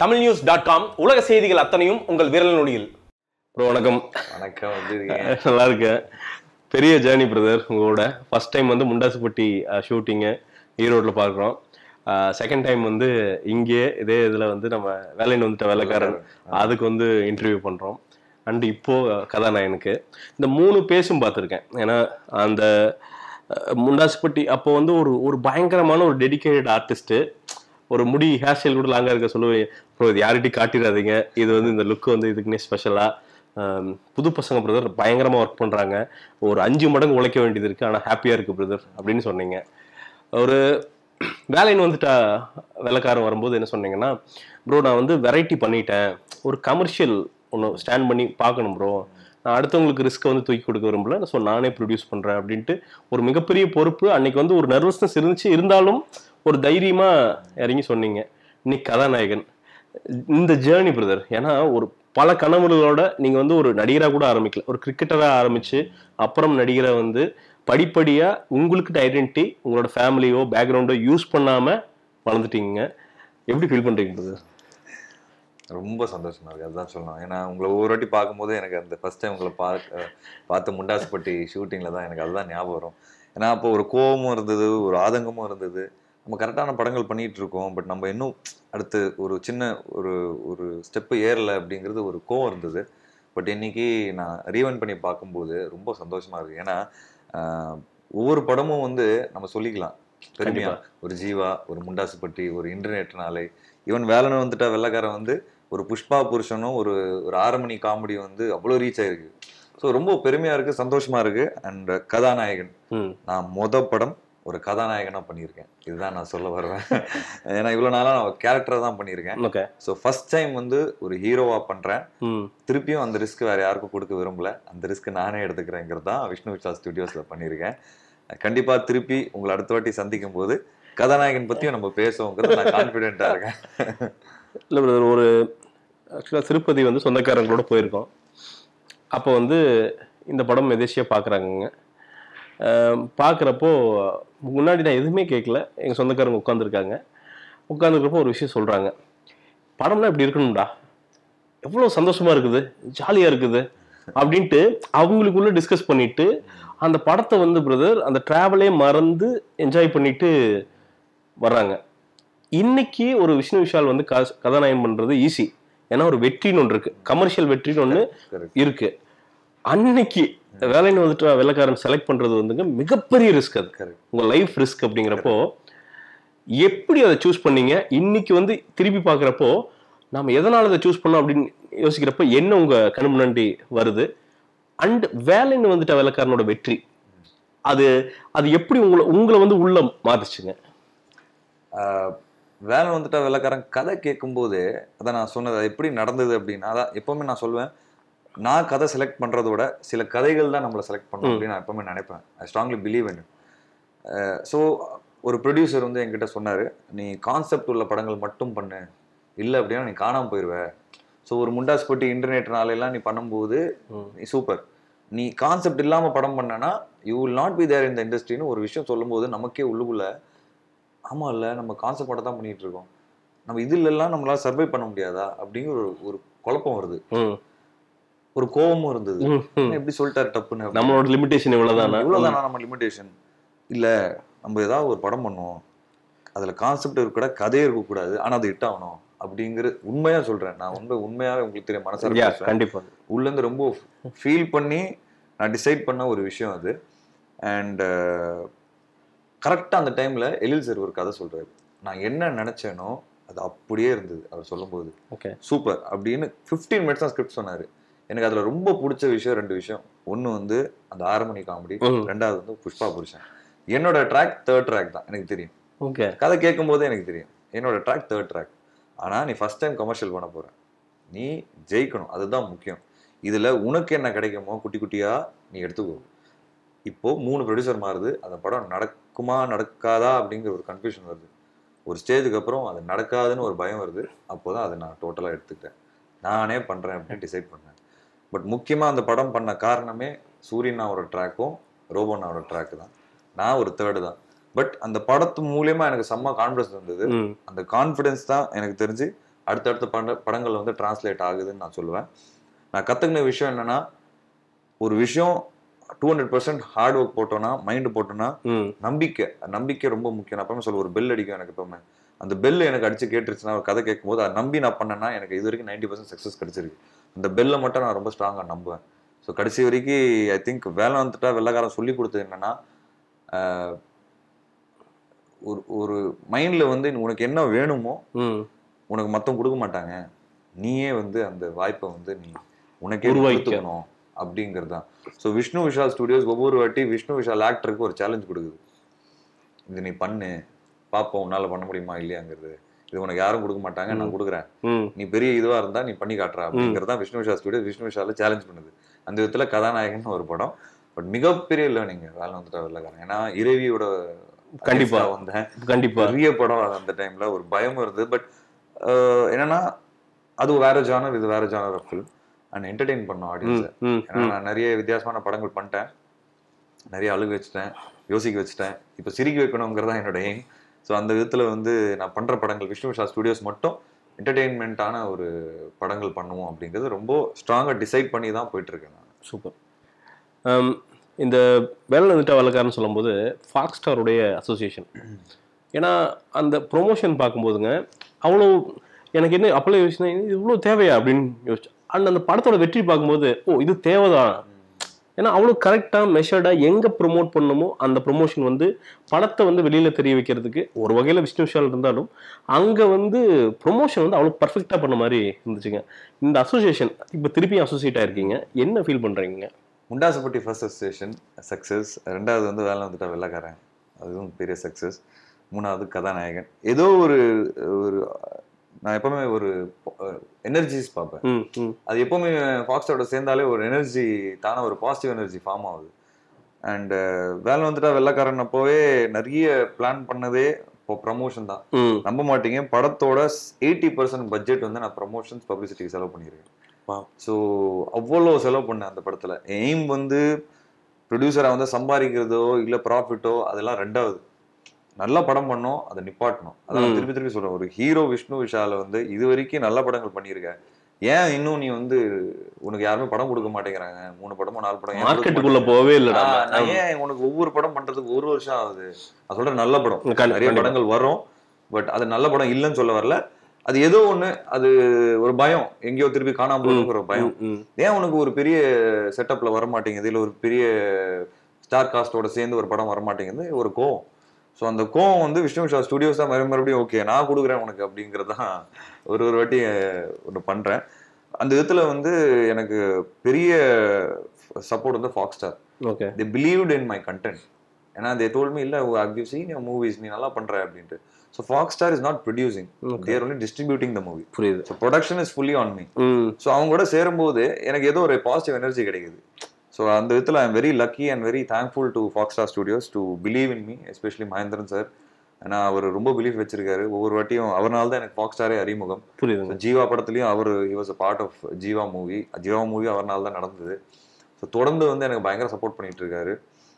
Tamil news dot com உலக செய்திகள் அத்தனையும் உங்கள் விரல் நொடியில் ப்ரோ வணக்கம் வணக்கம் எப்படி இருக்கீங்க நல்லா இருக்கேன் பெரிய ஜேர்னி பிரதர் உங்களோட ஃபர்ஸ்ட் டைம் வந்து முண்டாசுப்பட்டி ஷூட்டிங்கு ஈரோட்டில் பார்க்குறோம் செகண்ட் டைம் வந்து இங்கே இதே இதில் வந்து நம்ம வேலைன்னு வந்துட்ட வேலைக்காரன் அதுக்கு வந்து இன்டர்வியூ பண்ணுறோம் அண்ட் இப்போ கதாநாயகனுக்கு இந்த மூணு பேசும் பார்த்துருக்கேன் ஏன்னா அந்த அஹ், முண்டாசுப்பட்டி அப்போ வந்து ஒரு ஒரு பயங்கரமான ஒரு டெடிகேட்டட் ஆர்டிஸ்ட்டு ஒரு முடி ஹேர் ஸ்டைல் கூட லாங்காக இருக்க சொல்லுவேன் ப்ரோ இது யார்கிட்டையும் காட்டிடாதீங்க இது வந்து இந்த லுக் வந்து இதுக்குன்னே ஸ்பெஷலாக புது பசங்க பிரதர் பயங்கரமாக ஒர்க் பண்ணுறாங்க ஒரு அஞ்சு மடங்கு உழைக்க வேண்டியது இருக்குது ஆனால் ஹாப்பியாக இருக்குது பிரதர் அப்படின்னு சொன்னீங்க ஒரு வேலைன்னு வந்துட்டா வேலைக்காரன் வரும்போது என்ன சொன்னீங்கன்னா ப்ரோ நான் வந்து வெரைட்டி பண்ணிட்டேன் ஒரு கமர்ஷியல் ஒன்று ஸ்டாண்ட் பண்ணி பார்க்கணும் ப்ரோ நான் அடுத்தவங்களுக்கு ரிஸ்க்கை வந்து தூக்கி கொடுக்க விரும்பல ஸோ நானே ப்ரொடியூஸ் பண்ணுறேன் அப்படின்ட்டு ஒரு மிகப்பெரிய பொறுப்பு அன்னைக்கு வந்து ஒரு நர்வஸ்னஸ் இருந்துச்சு இருந்தாலும் ஒரு தைரியமாக இறங்கி சொன்னீங்க இன்னைக்கு கதாநாயகன் இந்த ஜேர்னி பிரதர் ஏன்னா ஒரு பல கனவுகளோட நீங்கள் வந்து ஒரு நடிகராக கூட ஆரம்பிக்கல ஒரு கிரிக்கெட்டராக ஆரம்பிச்சு அப்புறம் நடிகரை வந்து படிப்படியாக உங்களுக்கு ஐடென்டிட்டி உங்களோட ஃபேமிலியோ பேக்ரவுண்டோ யூஸ் பண்ணாமல் வளர்ந்துட்டீங்க எப்படி ஃபீல் பண்ணுறீங்க பிரதர் ரொம்ப சந்தோஷமா இருக்கு அதுதான் சொல்லணும் ஏன்னா உங்களை ஒவ்வொரு வாட்டி பார்க்கும்போது எனக்கு அந்த ஃபர்ஸ்ட் டைம் உங்களை பார்க்க பார்த்த முண்டாசுப்பட்டி ஷூட்டிங்ல தான் எனக்கு அதுதான் ஞாபகம் வரும் ஏன்னா அப்போ ஒரு கோவமும் இருந்தது ஒரு ஆதங்கமும் இருந்தது நம்ம கரெக்டான படங்கள் பண்ணிட்டு இருக்கோம் பட் நம்ம இன்னும் அடுத்து ஒரு சின்ன ஒரு ஒரு ஸ்டெப்பு ஏறல அப்படிங்கிறது ஒரு கோவம் இருந்தது பட் இன்னைக்கு நான் ரீவன் பண்ணி பார்க்கும்போது ரொம்ப சந்தோஷமா இருக்கு ஏன்னா ஆஹ், ஒவ்வொரு படமும் வந்து நம்ம சொல்லிக்கலாம் பெருமையா ஒரு ஜீவா ஒரு முண்டாசுப்பட்டி ஒரு இன்டர்நெட் நாளை ஈவன் வேலனை வந்துட்டா வெள்ளக்காரன் வந்து ஒரு புஷ்பா புருஷனும் ஒரு ஒரு ஆறு மணி காமெடி வந்து அவ்வளோ ரீச் ஆயிருக்கு ஸோ ரொம்ப பெருமையா இருக்கு சந்தோஷமா இருக்கு அண்ட் கதாநாயகன் ம் நான் மொத படம் ஒரு கதாநாயகனா பண்ணியிருக்கேன் இதுதான் நான் சொல்ல வருவேன் ஏன்னா இவ்வளோ நாளாக நான் கேரக்டரை தான் பண்ணியிருக்கேன் ஓகே ஸோ ஃபர்ஸ்ட் டைம் வந்து ஒரு ஹீரோவா பண்றேன் ம் திருப்பியும் அந்த ரிஸ்க் வேற யாருக்கும் கொடுக்க விரும்பல அந்த ரிஸ்க் நானே எடுத்துக்கிறேங்கிறது தான் விஷ்ணு விஷால் ஸ்டுடியோஸ்ல பண்ணியிருக்கேன் கண்டிப்பா திருப்பி உங்களை அடுத்த வாட்டி சந்திக்கும் போது கதாநாயகன் பத்தியும் நம்ம பேசுவோங்கிறது நான் கான்ஃபிடென்ட்டா இருக்கேன் இல்லை பிரதர் ஒரு ஆக்சுவலாக திருப்பதி வந்து சொந்தக்காரங்களோட போயிருக்கோம் அப்போ வந்து இந்த படம் எதேச்சியாக பார்க்குறாங்கங்க பார்க்குறப்போ முன்னாடி நான் எதுவுமே கேட்கல எங்கள் சொந்தக்காரங்க உட்காந்துருக்காங்க உட்காந்துருக்கப்போ ஒரு விஷயம் சொல்கிறாங்க படம்லாம் இப்படி இருக்கணும்டா எவ்வளோ சந்தோஷமா இருக்குது ஜாலியாக இருக்குது அப்படின்ட்டு அவங்களுக்குள்ள டிஸ்கஸ் பண்ணிட்டு அந்த படத்தை வந்து பிரதர் அந்த ட்ராவலே மறந்து என்ஜாய் பண்ணிட்டு வர்றாங்க இன்னைக்கு ஒரு விஷ்ணு விஷால் வந்து கா- கதாநாயகம் பண்றது ஈஸி ஏன்னா ஒரு வெற்றின்னு ஒன்று இருக்கு கமர்ஷியல் வெற்றின்னு ஒன்று Correct. இருக்கு அன்னைக்கு வேலைன்னு வந்துட்டு வெள்ளக்காரன் செலக்ட் பண்றது வந்துங்க மிகப்பெரிய ரிஸ்க் அது Correct. உங்க லைஃப் ரிஸ்க் அப்படிங்கிறப்போ எப்படி அதை சூஸ் பண்ணீங்க இன்னைக்கு வந்து திருப்பி பார்க்குறப்போ நாம எதனால அதை சூஸ் பண்ணோம் அப்படின்னு யோசிக்கிறப்போ என்ன உங்க கண்ணு முன்னாடி வருது அண்ட் வேலைன்னு வந்துட்ட வேலைக்காரனோட வெற்றி அது அது எப்படி உங்களை உங்களை வந்து உள்ள மாத்துச்சுங்க ஆஹ் வேலை வந்துட்டா வெள்ளக்காரன் கதை கேட்கும்போது அதான் நான் சொன்னது அது எப்படி நடந்தது அப்படின்னா அதான் எப்பவுமே நான் சொல்லுவேன் நான் கதை செலக்ட் பண்றதை விட சில கதைகள் தான் நம்மளை செலக்ட் பண்ணும் ம். அப்படின்னு நான் எப்பவுமே நினைப்பேன் I strongly believe in so ஒரு ப்ரொடியூசர் வந்து என்கிட்ட சொன்னாரு நீ கான்செப்ட் உள்ள படங்கள் மட்டும் பண்ணு இல்லை அப்படின்னா நீ காணாம போயிடுவ ஸோ ஒரு முண்டாஸ் போட்டி இன்டர்நெட் எல்லாம் நீ பண்ணும்போது ம். நீ சூப்பர் நீ கான்செப்ட் இல்லாம படம் பண்ணனா you will not be there இந்த இண்டஸ்ட்ரின்னு ஒரு விஷயம் சொல்லும்போது நமக்கே உள்ளுக்குள்ள ஆமா இல்ல நம்ம கான்செப்ட் மட்டும் தான் பண்ணிட்டு இருக்கோம் நம்ம இதுல எல்லாம் நம்மளால சர்வை பண்ண முடியாதா அப்படிங்கிற ஒரு ஒரு குழப்பம் வருது ம், ஒரு கோபமும் இருந்தது ம், ம். என்ன எப்படி சொல்லிட்டாரு டப்புன்னு அப்படின்னு. நம்மளோட லிமிடேஷன் இவ்வளவுதானா இவ்வளவுதானா நம்ம லிமிடேஷன் இல்ல நம்ம ஏதாவது ஒரு படம் பண்ணுவோம் அதுல கான்செப்ட் இருக்கக்கூட கதையே இருக்கக்கூடாது ஆனா அது ஹிட் ஆகணும் அப்படிங்கிற உண்மையா சொல்றேன் நான் உண்மை உண்மையாவே உங்களுக்கு தெரியும் மனசார யா பேசுறேன். கண்டிப்பா உள்ள இருந்து ரொம்ப ஃபீல் பண்ணி நான் டிசைட் பண்ண ஒரு விஷயம் அது அண்ட் கரெக்டாக அந்த டைம்ல எழில் சார் ஒரு கதை சொல்றாரு நான் என்ன நினைச்சேனோ அது அப்படியே இருந்தது அவர் சொல்லும்போது ஓகே சூப்பர் அப்படின்னு 15 மினிட்ஸ் தான் ஸ்கிரிப்ட் சொன்னாரு எனக்கு அதுல ரொம்ப பிடிச்ச விஷயம் ரெண்டு விஷயம் ஒன்னு வந்து அந்த ஆறு மணி காமெடி ம். ரெண்டாவது வந்து புஷ்பா புருஷன் என்னோட ட்ராக் தேர்ட் ட்ராக் தான் எனக்கு தெரியும் ஓகே கதை கேட்கும் போதே எனக்கு தெரியும் என்னோட ட்ராக் தேர்ட் ட்ராக் ஆனா நீ ஃபர்ஸ்ட் டைம் கமர்ஷியல் பண்ண போற நீ ஜெயிக்கணும் அதுதான் முக்கியம் இதுல உனக்கு என்ன கிடைக்குமோ குட்டி குட்டியா நீ எடுத்துக்கோ இப்போ மூணு ப்ரொடியூசர் மாறுது அந்த படம் நடக்குமா நடக்காதா அப்படிங்கிற ஒரு கன்ஃபியூஷன் வருது ஒரு ஸ்டேஜுக்கு அப்புறம் அது நடக்காதுன்னு ஒரு பயம் வருது அப்போதான் அதை நான் டோட்டலாக எடுத்துக்கிட்டேன் நானே பண்றேன் அப்படின்னு டிசைட் பண்ணேன் பட் முக்கியமா அந்த படம் பண்ண காரணமே சூரியனாவோட ட்ராக்கும் ரோபோனாவோட ட்ராக் தான் நான் ஒரு தேர்டு தான் பட் அந்த படத்து மூலியமா எனக்கு செம்ம கான்ஃபிடன்ஸ் இருந்தது ம் அந்த கான்ஃபிடன்ஸ் தான் எனக்கு தெரிஞ்சு அடுத்தடுத்த பட படங்கள் வந்து டிரான்ஸ்லேட் ஆகுதுன்னு நான் சொல்லுவேன் நான் கற்றுக்கின விஷயம் என்னன்னா ஒரு விஷயம் two hundred percent hard work போட்டோன்னா மைண்டு போட்டோன்னா ம் நம்பிக்கை நம்பிக்கை ரொம்ப முக்கியம் நான் எப்பவுமே சொல்ல ஒரு பெல் அடிக்கும் எனக்கு எப்பவுமே அந்த பெல் எனக்கு அடிச்சு கேட்டுருச்சுன்னா ஒரு கதை கேட்கும்போது அதை நம்பி நான் பண்ணேன்னா எனக்கு இது வரைக்கும் நைன்டி பர்சன்ட் சக்ஸஸ் கிடைச்சிருக்கு அந்த பெல்லை மட்டும் நான் ரொம்ப ஸ்ட்ராங்காக நம்புவேன் ஸோ கடைசி வரைக்கும் ஐ திங்க் வேலை வந்துட்டா வெள்ளக்காரன் சொல்லி கொடுத்தது என்னன்னா ஆஹ், ஒரு ஒரு மைண்டில் வந்து உனக்கு என்ன வேணுமோ ம் உனக்கு மத்தவங்க கொடுக்க மாட்டாங்க நீயே வந்து அந்த வாய்ப்பை வந்து நீ உனக்கே உருவாக்கிக்க. கொடுத்துக்கணும் அப்படிங்கிறது தான் ஸோ விஷ்ணு விஷால் ஸ்டுடியோஸ் ஒவ்வொரு வாட்டி விஷ்ணு விஷால் ஆக்டருக்கு ஒரு சேலஞ்ச் கொடுக்குது இது நீ பண்ணு பாப்போம் உன்னால பண்ண முடியுமா இல்லையாங்கிறது இது உனக்கு யாரும் கொடுக்க மாட்டாங்க நான் கொடுக்குறேன் ம் நீ பெரிய இதுவா இருந்தா நீ பண்ணி காட்டுற அப்படிங்கிறது தான் விஷ்ணு விஷால் ஸ்டுடியோ விஷ்ணு விஷால சேலஞ்ச் பண்ணுது அந்த விதத்துல கதாநாயகன் ஒரு படம் பட் மிகப்பெரிய லேர்னிங் வேலை வந்துட்டா வெள்ளக்காரன் ஏன்னா இரவியோட கண்டிப்பா. against ஆ வந்தேன் கண்டிப்பா பெரிய படம் அது அந்த டைம்ல ஒரு பயம் இருந்தது பட் என்னன்னா அது வேற ஜானர் இது வேற genre of film and entertain பண்ணோம் ம் ஆடியன்ஸை ம் ஏன்னா நான் நிறைய வித்தியாசமான படங்கள் பண்ணிட்டேன் நிறைய அழுக வச்சுட்டேன் யோசிக்க வச்சுட்டேன் இப்போ சிரிக்க வைக்கணுங்கிறதா என்னோட எய்ம் ஸோ அந்த விதத்தில் வந்து நான் பண்ணுற படங்கள் விஷ்ணு விஷா ஸ்டுடியோஸ் மட்டும் என்டர்டெயின்மெண்ட்டான ஒரு படங்கள் பண்ணுவோம் அப்படிங்கிறது ரொம்ப ஸ்ட்ராங்காக டிசைட் பண்ணி தான் போயிட்டு இருக்கேன் நான் சூப்பர் ஆம், இந்த வேலை வந்துட்ட வேலைக்காரன்னு சொல்லும்போது ஃபாக்ஸ் ஸ்டாருடைய அசோசியேஷன் ஏன்னா அந்த ப்ரொமோஷன் பார்க்கும்போதுங்க அவ்வளோ எனக்கு என்ன அப்போல்லாம் யோசிச்சேன் இது இவ்வளோ தேவையா அப்படின்னு யோசிச்சேன் அண்ட் அந்த படத்தோட வெற்றி பார்க்கும்போது ஓ இது தேவைதான் ஏன்னா அவ்வளோ கரெக்டாக மெஷர்டாக எங்கே ப்ரொமோட் பண்ணணுமோ அந்த ப்ரொமோஷன் வந்து படத்தை வந்து வெளியில் தெரிய வைக்கிறதுக்கு ஒரு வகையில் விஷ்ணு விஷால் இருந்தாலும் அங்கே வந்து ப்ரொமோஷன் வந்து அவ்வளோ பர்ஃபெக்டாக பண்ண மாதிரி இருந்துச்சுங்க இந்த அசோசியேஷன் இப்போ திருப்பியும் அசோசியேட் ஆயிருக்கீங்க என்ன ஃபீல் பண்ணுறீங்க முண்டாசுப்பட்டி ஃபர்ஸ்ட் அசோசியேஷன் சக்ஸஸ் ரெண்டாவது வந்து வேலை வந்துட்டா வெள்ளக்காரன் அதுவும் பெரிய சக்ஸஸ் மூணாவது கதாநாயகன் ஏதோ ஒரு ஒரு நான் எப்பவுமே ஒரு எனர்ஜிஸ் பார்ப்பேன் ம் ம் அது எப்பவுமே ஃபாக்ஸோட சேர்ந்தாலே ஒரு எனர்ஜி தானே ஒரு பாசிட்டிவ் எனர்ஜி ஃபார்ம் ஆகுது அண்ட் வேலை வந்துட்டா வெள்ளக்காரன் அப்போவே நிறைய பிளான் பண்ணதே இப்போ ப்ரமோஷன் தான் ம் நம்ப மாட்டீங்க படத்தோட எயிட்டி பர்சன்ட் பட்ஜெட் வந்து நான் ப்ரமோஷன்ஸ் பப்ளிசிட்டிக்கு செலவு பண்ணியிருக்கேன் Wow. ஸோ அவ்வளோ செலவு பண்ணேன் அந்த படத்தில் எய்ம் வந்து ப்ரொடியூசராக வந்து சம்பாதிக்கிறதோ இல்லை ப்ராஃபிட்டோ அதெல்லாம் ரெண்டாவது நல்ல படம் பண்ணோம் அதை நிப்பாட்டணும் அதான் நான் ம். திருப்பி திருப்பி சொல்றேன் ஒரு ஹீரோ விஷ்ணு விஷால வந்து இது வரைக்கும் நல்ல படங்கள் பண்ணியிருக்க ஏன் இன்னும் நீ வந்து உனக்கு யாருமே படம் கொடுக்க மாட்டேங்கிறாங்க மூணு படமோ நாலு படம் ஏன் கொடுக்க மார்க்கெட்டுக்குள்ள மாட்டேங்கிறாங்க? போகவே இல்லை ஆ, நாம. நான் ஏன் உனக்கு ஒவ்வொரு படம் பண்றதுக்கு ஒரு வருஷம் ஆகுது நான் சொல்றேன் நல்ல படம் கண்டி- நிறைய கண்டிப்பா. படங்கள் வரும் பட் அது நல்ல படம் இல்லைன்னு சொல்ல வரல அது ஏதோ ஒண்ணு அது ஒரு பயம் எங்கேயோ திருப்பி காணாம போகுங்கிற ஒரு பயம் ம், ம். ஏன் உனக்கு ஒரு பெரிய செட்டப்ல வர மாட்டேங்குது இல்ல ஒரு பெரிய ஸ்டார் காஸ்டோட சேர்ந்து ஒரு படம் வர மாட்டேங்குது ஒரு கோவம் ஸோ அந்த கோவம் வந்து விஷ்ணு விஷா ஸ்டுடியோஸ் தான் மறுபடியும் மறுபடியும் ஓகே நான் கொடுக்குறேன் உனக்கு அப்படிங்கிறது தான் ஒரு ஒரு வாட்டி ஒன்று பண்றேன் அந்த விதத்துல வந்து எனக்கு பெரிய சப்போர்ட் வந்து Fox Star okay they believed in my content ஏன்னா தே டோல் மீ இல்லை ஹவ் சீன் யோர் மூவிஸ் நீ நல்லா பண்ற அப்படின்ட்டு so Fox Star is not producing Okay. They're only distributing the movie புரியுது so production is fully on me ம் so அவங்க கூட சேரும்போது எனக்கு ஏதோ ஒரு பாசிட்டிவ் எனர்ஜி கிடைக்குது ஸோ அந்த விதத்தில் I am very lucky and very thankful to Fox Star Studios to believe in me especially Mahendran sir ஏன்னா அவர் ரொம்ப பிலீவ் வச்சிருக்காரு ஒவ்வொரு வாட்டியும் அவர்னால தான் எனக்கு ஃபாக்ஸ் ஸ்டாரே அறிமுகம் புரியுதுங்க So, ஜீவா படத்துலயும் அவர் he was a part of Jeeva movie Jeeva movie அவர்னால தான் நடந்தது ஸோ தொடர்ந்து வந்து எனக்கு பயங்கர சப்போர்ட் பண்ணிட்டு இருக்காரு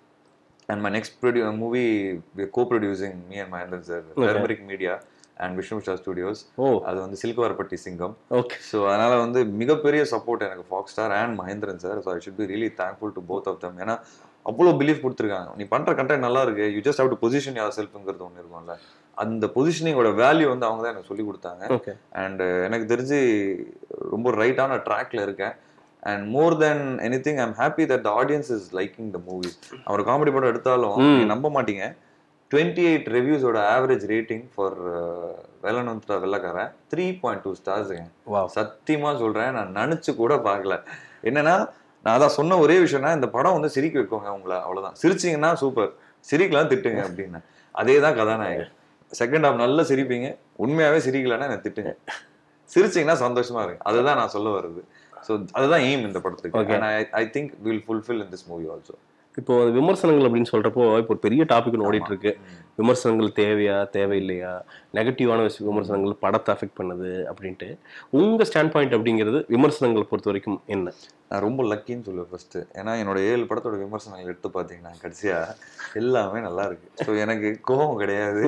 and my next produce movie co producing me and Mahendran sir Turmeric Media and Vishnu Star Studios ஓ அது வந்து சில்குவார்பட்டி சிங்கம் ஓகே ஸோ அதனால வந்து மிகப்பெரிய சப்போர்ட் எனக்கு Fox Star and Mahendran sir so I should be really thankful to both of them ஏன்னா அவ்வளோ பிலீஃப் கொடுத்துருக்காங்க நீ பண்ற கண்டென்ட் நல்லா இருக்கு you just have to position your செல்ஃப்ங்கிறது ஒன்று இருக்கும்ல அந்த பொசிஷனிங்கோட வேல்யூ வந்து அவங்க தான் எனக்கு சொல்லி கொடுத்தாங்க ஓகே அண்ட் எனக்கு தெரிஞ்சு ரொம்ப ரைட்டான ட்ராக்ல இருக்கேன் and more then anything I'm happy that the audience is liking the movies அவர் காமெடி படம் எடுத்தாலும் ம். நீங்க நம்ப மாட்டீங்க டுவெண்ட்டி எயிட் ரிவ்யூஸோட ஆவரேஜ் ரேட்டிங் ஃபார் வெள்ளனந்தா வெள்ளக்காரன் த்ரீ பாயிண்ட் டூ ஸ்டார்ஸுங்க வா சத்தியமா சொல்றேன் நான் நினைச்சு கூட பார்க்கல என்னன்னா நான் அதான் சொன்ன ஒரே விஷயம்னா இந்த படம் வந்து சிரிக்க வைக்கோங்க உங்களை அவ்வளவுதான் சிரிச்சீங்கன்னா சூப்பர் சிரிக்கலாம் திட்டுங்க அப்படின்னு அதே தான் கதாநாயகன் செகண்ட் ஹாஃப் நல்லா சிரிப்பீங்க உண்மையாவே சிரிக்கலன்னா என்ன திட்டுங்க சிரிச்சீங்கன்னா சந்தோஷமா இருக்கு அதுதான் நான் சொல்ல வருது ஸோ அதுதான் எய்ம் இந்த Okay. படத்துக்கு I think will fulfil in this movie also இப்போ அந்த விமர்சனங்கள் அப்படின்னு சொல்றப்போ இப்போ ஒரு பெரிய டாபிக் ஓடிட்டு இருக்கு விமர்சனங்கள் தேவையா தேவையில்லையா நெகட்டிவான விஷ- விமர்சனங்கள் படத்தை அஃபெக்ட் பண்ணுது அப்படின்ட்டு உங்க ஸ்டாண்ட் பாயிண்ட் அப்படிங்கிறது விமர்சனங்களை பொறுத்த வரைக்கும் என்ன நான் ரொம்ப லக்கின்னு சொல்லுவேன் ஃபர்ஸ்ட் ஏன்னா என்னோட ஏழு படத்தோட விமர்சனங்கள் எடுத்து பார்த்தீங்கன்னா கடைசியா எல்லாமே நல்லா இருக்கு ஸோ எனக்கு கோபம் கிடையாது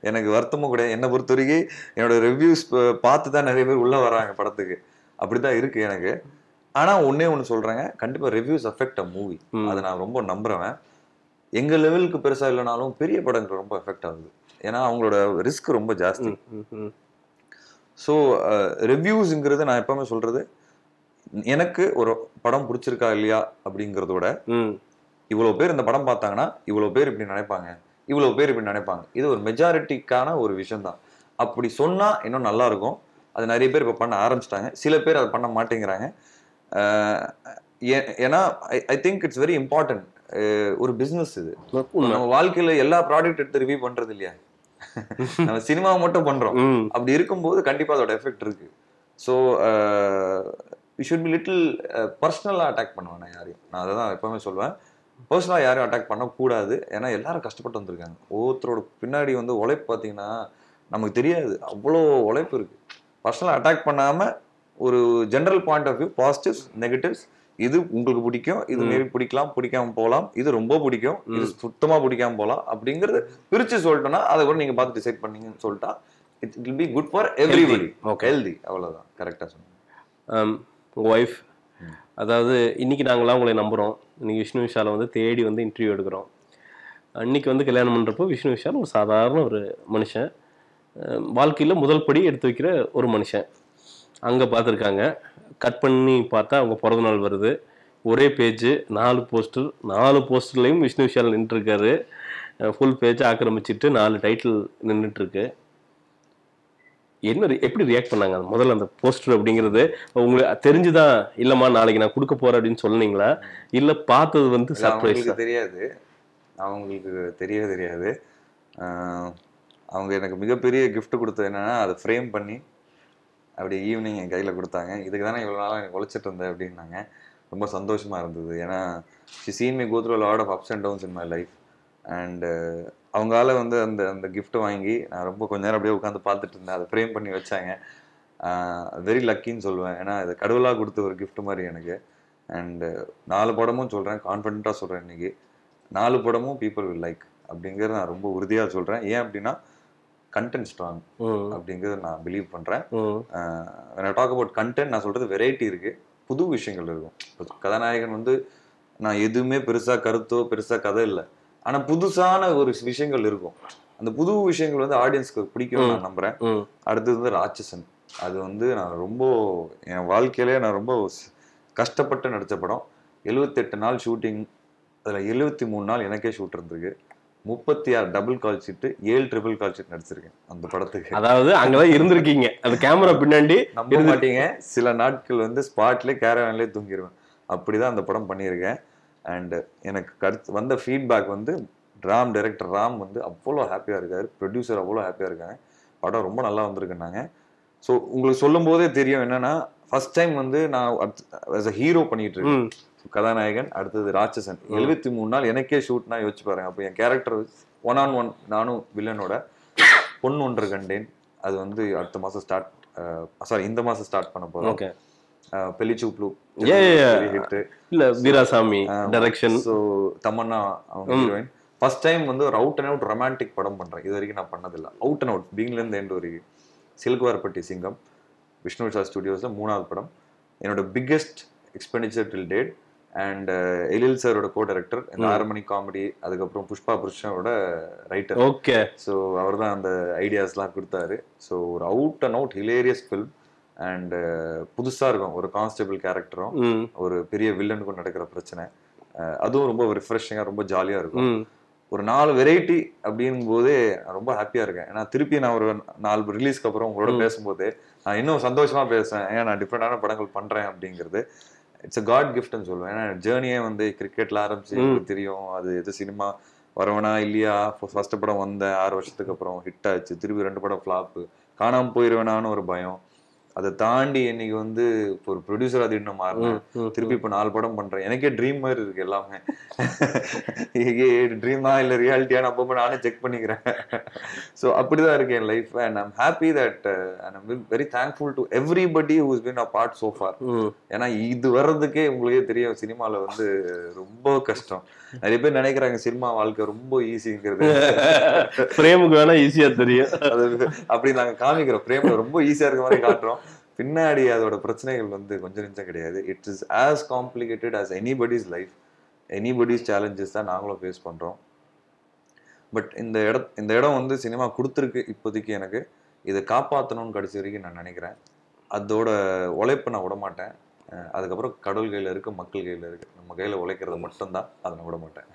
எனக்கு வருத்தமும் கிடையாது என்னை பொறுத்த வரைக்கும் என்னோட ரிவ்யூஸ் பார்த்து தான் நிறைய பேர் உள்ள வராங்க படத்துக்கு அப்படிதான் இருக்கு எனக்கு ஆனா ஒண்ணே ஒண்ணு சொல்றேங்க கண்டிப்பா ரிவ்யூஸ் அஃபெக்ட் அ மூவி ம். அதை நான் ரொம்ப நம்புறேன் எங்க லெவலுக்கு பெருசா இல்லைனாலும் பெரிய படங்கள் ரொம்ப எஃபெக்ட் ஆகுது ஏன்னா அவங்களோட ரிஸ்க் ரொம்ப ஜாஸ்தி ம், ம், ம். ஸோ ரிவ்யூஸுங்கிறது நான் எப்பவுமே சொல்றது எனக்கு ஒரு படம் பிடிச்சிருக்கா இல்லையா அப்படிங்கிறத விட ம், இவ்வளவு பேர் இந்த படம் பார்த்தாங்கன்னா இவ்வளவு பேர் இப்படி நினைப்பாங்க இவ்வளவு பேர் இப்படி நினைப்பாங்க இது ஒரு மெஜாரிட்டிக்கான ஒரு விஷயம் தான் அப்படி சொன்னா இன்னும் நல்லா இருக்கும் அது நிறைய பேர் இப்போ பண்ண ஆரம்பிச்சிட்டாங்க சில பேர் அதை பண்ண மாட்டேங்கிறாங்க அஹ் ஏ- ஏன்னா I think it's very important ஒரு பிசினஸ் இது உண்மை. நம்ம வாழ்க்கையில எல்லா ப்ராடக்ட் எடுத்து ரிவ்யூ பண்றது இல்லையா நம்ம சினிமா மட்டும் பண்றோம் ம், அப்படி இருக்கும்போது கண்டிப்பா அதோட எஃபெக்ட் இருக்கு so you should be little பர்சனலாக அட்டாக் பண்ணுவேன் நான் யாரையும் நான் அதை தான் எப்பவுமே சொல்லுவேன் பர்சனலாக யாரையும் அட்டாக் பண்ணக்கூடாது ஏன்னா எல்லாரும் கஷ்டப்பட்டு வந்திருக்காங்க ஒவ்வொருத்தரோட பின்னாடி வந்து உழைப்பு பார்த்தீங்கன்னா நமக்கு தெரியாது அவ்வளோ உழைப்பு இருக்கு பர்சனலாக அட்டாக் பண்ணாம ஒரு general point of view positives negatives இது உங்களுக்கு பிடிக்கும் இது ம். மேபி பிடிக்கலாம் பிடிக்காம போகலாம் இது ரொம்ப பிடிக்கும் இது சுத்தமா பிடிக்காம போகலாம் அப்படிங்கறது பிரிச்சு சொல்லிட்டோம்னா அதை கூட நீங்க பார்த்து டிசைட் பண்ணீங்கன்னு சொல்லிட்டா it will be good for everybody Okay. Healthy அவ்வளவுதான் கரெக்டா சொன்னீங்க ஆம், உங்க ஒய்ஃப் அதாவது இன்னைக்கு நாங்களாம் உங்களை நம்புறோம் இன்னைக்கு விஷ்ணு விஷாலை வந்து தேடி வந்து இன்டர்வியூ எடுக்கிறோம் அன்னைக்கு வந்து கல்யாணம் பண்றப்போ விஷ்ணு விஷால் ஒரு சாதாரண ஒரு மனுஷன் அஹ் வாழ்க்கையில முதல் படி எடுத்து வைக்கிற ஒரு மனுஷன் அங்க பார்த்துருக்காங்க கட் பண்ணி பார்த்தா அவங்க பிறந்த நாள் வருது ஒரே பேஜ் நாலு போஸ்டர் நாலு போஸ்டர்லையும் விஷ்ணு விஷால் நின்றுருக்காரு ஃபுல் பேஜ் ஆக்கிரமிச்சிட்டு நாலு டைட்டில் நின்றுட்டு இருக்கு என்ன re- எப்படி ரியாக்ட் பண்ணாங்க அது முதல்ல அந்த போஸ்டர் அப்படிங்கிறது உங்களுக்கு தெரிஞ்சுதான் இல்லம்மா நாளைக்கு நான் கொடுக்க போறேன் அப்படின்னு சொன்னீங்களா இல்ல பார்த்தது வந்து இல்ல, சர்ப்ரைஸ் அவங்களுக்கு தெரியாது அவங்களுக்கு தெரியவே தெரியாது ஆஹ் அவங்க எனக்கு மிகப்பெரிய gift கொடுத்தது என்னன்னா அதை ஃப்ரேம் பண்ணி அப்படி ஈவினிங் என் கையில கொடுத்தாங்க இதுக்கு தானே இவ்வளோ நாளாக எனக்கு உழைச்சிட்டு இருந்தேன் அப்படின்னாங்க ரொம்ப சந்தோஷமா இருந்தது ஏன்னா she seen me go through lot of ups and downs in my life and அவங்களால வந்து அந்த அந்த gift வாங்கி நான் ரொம்ப கொஞ்ச நேரம் அப்படியே உட்காந்து பார்த்துட்டு இருந்தேன் அதை ஃப்ரேம் பண்ணி வச்சாங்க வெரி லக்கின்னு சொல்லுவேன் ஏன்னா இது கடவுளாக கொடுத்த ஒரு gift மாதிரி எனக்கு அண்ட் நாலு படமும் சொல்கிறேன் கான்ஃபிடென்ட்டாக சொல்கிறேன் இன்னைக்கு நாலு படமும் பீப்புள் வில் லைக் அப்படிங்கிறத நான் ரொம்ப உறுதியாக சொல்கிறேன் ஏன் அப்படின்னா கண்டென்ட் ஸ்ட்ராங் அப்படிங்கிறத நான் பிலீவ் பண்ணுறேன் டாக் அபவுட் கண்டென்ட் நான் சொல்கிறது வெரைட்டி இருக்குது புது விஷயங்கள் இருக்கும் இப்ப கதாநாயகன் வந்து நான் எதுவுமே பெருசாக கருத்தோ பெருசாக கதை இல்லை ஆனால் புதுசான ஒரு விஷயங்கள் இருக்கும் அந்த புது விஷயங்கள் வந்து ஆடியன்ஸ்க்கு பிடிக்கும் நான் நம்புறேன் அடுத்தது வந்து ராட்சசன் அது வந்து நான் ரொம்ப என் வாழ்க்கையிலே நான் ரொம்ப ஸ்- கஷ்டப்பட்டு நடித்த படம் எழுவத்தெட்டு நாள் ஷூட்டிங் அதில் எழுபத்தி மூணு நாள் எனக்கே ஷூட் இருந்திருக்கு முப்பத்தி ஆறு டபுள் கால் ஷீட்டு ஏழு ட்ரிபிள் கால் ஷீட் நடிச்சிருக்கேன் அந்த படத்துக்கு அதாவது அங்கதான் இருந்திருக்கீங்க அந்த கேமரா பின்னாடி நம்ப மாட்டீங்க சில நாட்கள் வந்து ஸ்பாட்லேயே கேரவேன்லேயே தூங்கிடுவேன் அப்படிதான் அந்த படம் பண்ணியிருக்கேன் அண்ட் எனக்கு கருத்து வந்த ஃபீட்பேக் வந்து ராம் டைரக்டர் ராம் வந்து அவ்வளோ ஹாப்பியாக இருக்காரு ப்ரொடியூசர் அவ்வளோ ஹாப்பியாக இருக்காங்க படம் ரொம்ப நல்லா வந்திருக்குன்னாங்க ஸோ உங்களுக்கு சொல்லும் போதே தெரியும் என்னன்னா ஃபர்ஸ்ட் டைம் வந்து நான் as a ஹீரோ பண்ணிட்டு இருக்கேன் ம், கதாநாயகன் அடுத்தது ராட்சசன் எழுபத்தி மூணு நாள் எனக்கே ஷூட்னா யோசிச்சு பாருங்க அப்போ என் கேரக்டர் ஒன் ஆன் ஒன் நானும் வில்லனோட பொண்ணு ஒன்று கண்டேன் அது வந்து அடுத்த மாசம் ஸ்டார்ட் சாரி இந்த மாசம் ஸ்டார்ட் பண்ண போறோம் ஓகே பெலிச்சூப்ளு Yeah, yeah, yeah. ஹிட் இல்ல வீராசாமி டைரக்ஷன் ஸோ தமன்னா அவங்க ஹீரோயின் ஃபர்ஸ்ட் டைம் வந்து ஒரு அவுட் அண்ட் அவுட் ரொமான்டிக் படம் பண்றேன் இது வரைக்கும் நான் பண்ணதில்லை அவுட் அண்ட் அவுட் பீங்ல இருந்து எண்ட் வரைக்கும் சில்குவார்பட்டி சிங்கம் விஷ்ணு விஷா ஸ்டுடியோஸ்ல மூணாவது படம் என்னோட biggest expenditure till date and Ezhil சாரோட கோ டைரக்டர் இந்த ஆறு மணி காமெடி அதுக்கப்புறம் புஷ்பா புருஷனோட ரைட்டர் ஓகே ஸோ அவர் தான் அந்த ஐடியாஸ்லாம் கொடுத்தாரு ஸோ ஒரு out and out hilarious film and புதுசா இருக்கும் ஒரு கான்ஸ்டபிள் கேரக்டரும் ம் ஒரு பெரிய வில்லனுக்கும் நடக்கிற பிரச்சனை அஹ் அதுவும் ரொம்ப ரிஃப்ரெஷிங்காக ரொம்ப ஜாலியா இருக்கும் ம் ஒரு நாலு வெரைட்டி அப்படிங்கும் போதே நான் ரொம்ப ஹாப்பியா இருக்கேன் ஏன்னா திருப்பி நான் ஒரு நாலு ரிலீஸ்க்கு அப்புறம் உங்களோட பேசும்போது நான் இன்னும் சந்தோஷமா பேசுவேன் ஏன் நான் டிஃப்ரெண்டான படங்கள் பண்றேன் அப்படிங்கிறது இட்ஸ் அ காட் கிஃப்ட்னு சொல்லுவேன் ஏன்னா ஜேர்னியே வந்து கிரிக்கெட்ல ஆரம்பிச்சு எனக்கு தெரியும் அது எது சினிமா வரவனா இல்லையா ஃபர்ஸ்ட் படம் வந்த ஆறு வருஷத்துக்கு அப்புறம் ஹிட் ஆச்சு திருப்பி ரெண்டு படம் ஃப்ளாப்பு காணாம போயிருவேனான்னு ஒரு பயம் அதை தாண்டி இன்னைக்கு வந்து இப்போ ஒரு ப்ரொடியூசரா திடீர்னு மாறினேன் ம், திருப்பி இப்போ நாலு படம் பண்றேன் எனக்கே ட்ரீம் மாதிரி இருக்கு எல்லாமே ட்ரீமா இல்ல ரியாலிட்டியா அப்பப்போ நானே செக் பண்ணிக்கிறேன் ஸோ அப்படிதான் இருக்கு என் life and I'm happy that and I'm very thankful to everybody who's been a part so far ம். ஏன்னா இது வர்றதுக்கே உங்களுக்கே தெரியும் சினிமால வந்து ரொம்ப கஷ்டம் நிறைய பேர் நினைக்கிறாங்க சினிமா வாழ்க்கை ரொம்ப ஈஸிங்கிறது பிரேமுக்கு வேணா ஈஸியா தெரியும் அது அப்படி நாங்க காமிக்கிறோம் பிரேம்ல ரொம்ப ஈஸியா இருக்க மாதிரி காட்டுறோம் பின்னாடி அதோட பிரச்சனைகள் வந்து கொஞ்சம் நிமிஷம் கிடையாது it is as complicated as anybody's life anybody's challenges தான் நாங்களும் ஃபேஸ் பண்றோம் பட் இந்த இட இந்த இடம் வந்து சினிமா கொடுத்துருக்கு இப்போதைக்கு எனக்கு இதை காப்பாற்றணும்னு கடைசி வரைக்கும் நான் நினைக்கிறேன் அதோட உழைப்பை நான் விட மாட்டேன் அஹ் அதுக்கப்புறம் கடவுள் கையில இருக்கு மக்கள் கையில இருக்கு நம்ம கையில உழைக்கிறது மட்டும்தான் அதை நான் விட மாட்டேன்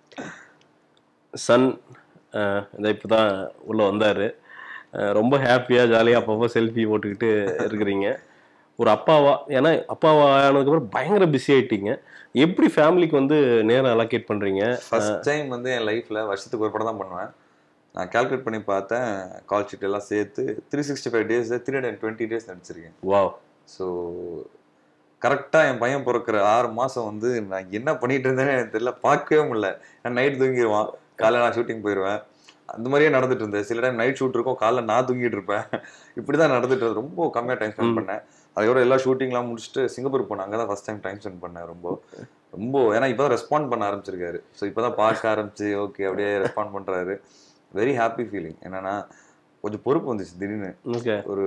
சன் இந்த இப்பதான் உள்ள வந்தாரு அஹ் ரொம்ப ஹாப்பியா ஜாலியா அப்பப்போ செல்ஃபி போட்டுக்கிட்டு இருக்கிறீங்க ஒரு அப்பாவா ஏன்னா அப்பாவா ஆனதுக்கப்புறம் பயங்கர பிஸி ஆயிட்டீங்க எப்படி ஃபேமிலிக்கு வந்து நேரம் அலோகேட் பண்றீங்க ஃபர்ஸ்ட் டைம் வந்து என் லைஃப்ல வருஷத்துக்கு ஒரு படம் தான் பண்ணுவேன் நான் கால்குலேட் பண்ணி பார்த்தேன் கால் ஷீட் எல்லாம் சேர்த்து three sixty five days three hundred twenty days நடிச்சிருக்கேன் வாவ் ஸோ கரெக்டாக என் பையன் பிறக்கிற ஆறு மாதம் வந்து நான் என்ன பண்ணிட்டு இருந்தேன்னு எனக்கு தெரியல பார்க்கவே முடியல நான் நைட் தூங்கிடுவான் காலைல நான் ஷூட்டிங் போயிடுவேன் அந்த மாதிரியே நடந்துட்டு இருந்தேன் சில டைம் நைட் ஷூட் இருக்கும் காலைல நான் தூங்கிட்டு இருப்பேன் இப்படி தான் நடந்துட்டு இருந்தது. ரொம்ப கம்மியாக டைம் ஸ்பெண்ட் பண்ணேன் அதோட எல்லா ஷூட்டிங்லாம் முடிச்சுட்டு சிங்கப்பூர் போனேன் அங்கே தான் ஃபஸ்ட் டைம் டைம் ஸ்பெண்ட் பண்ணேன் ரொம்ப ரொம்ப ஏன்னா இப்போ தான் ரெஸ்பாண்ட் பண்ண ஆரம்பிச்சிருக்காரு ஸோ இப்போ தான் பார்க்க ஆரம்பிச்சு ஓகே அப்படியே ரெஸ்பாண்ட் பண்ணுறாரு வெரி ஹாப்பி ஃபீலிங் என்னன்னா கொஞ்சம் பொறுப்பு வந்துச்சு திடீர்னு ஓகே ஒரு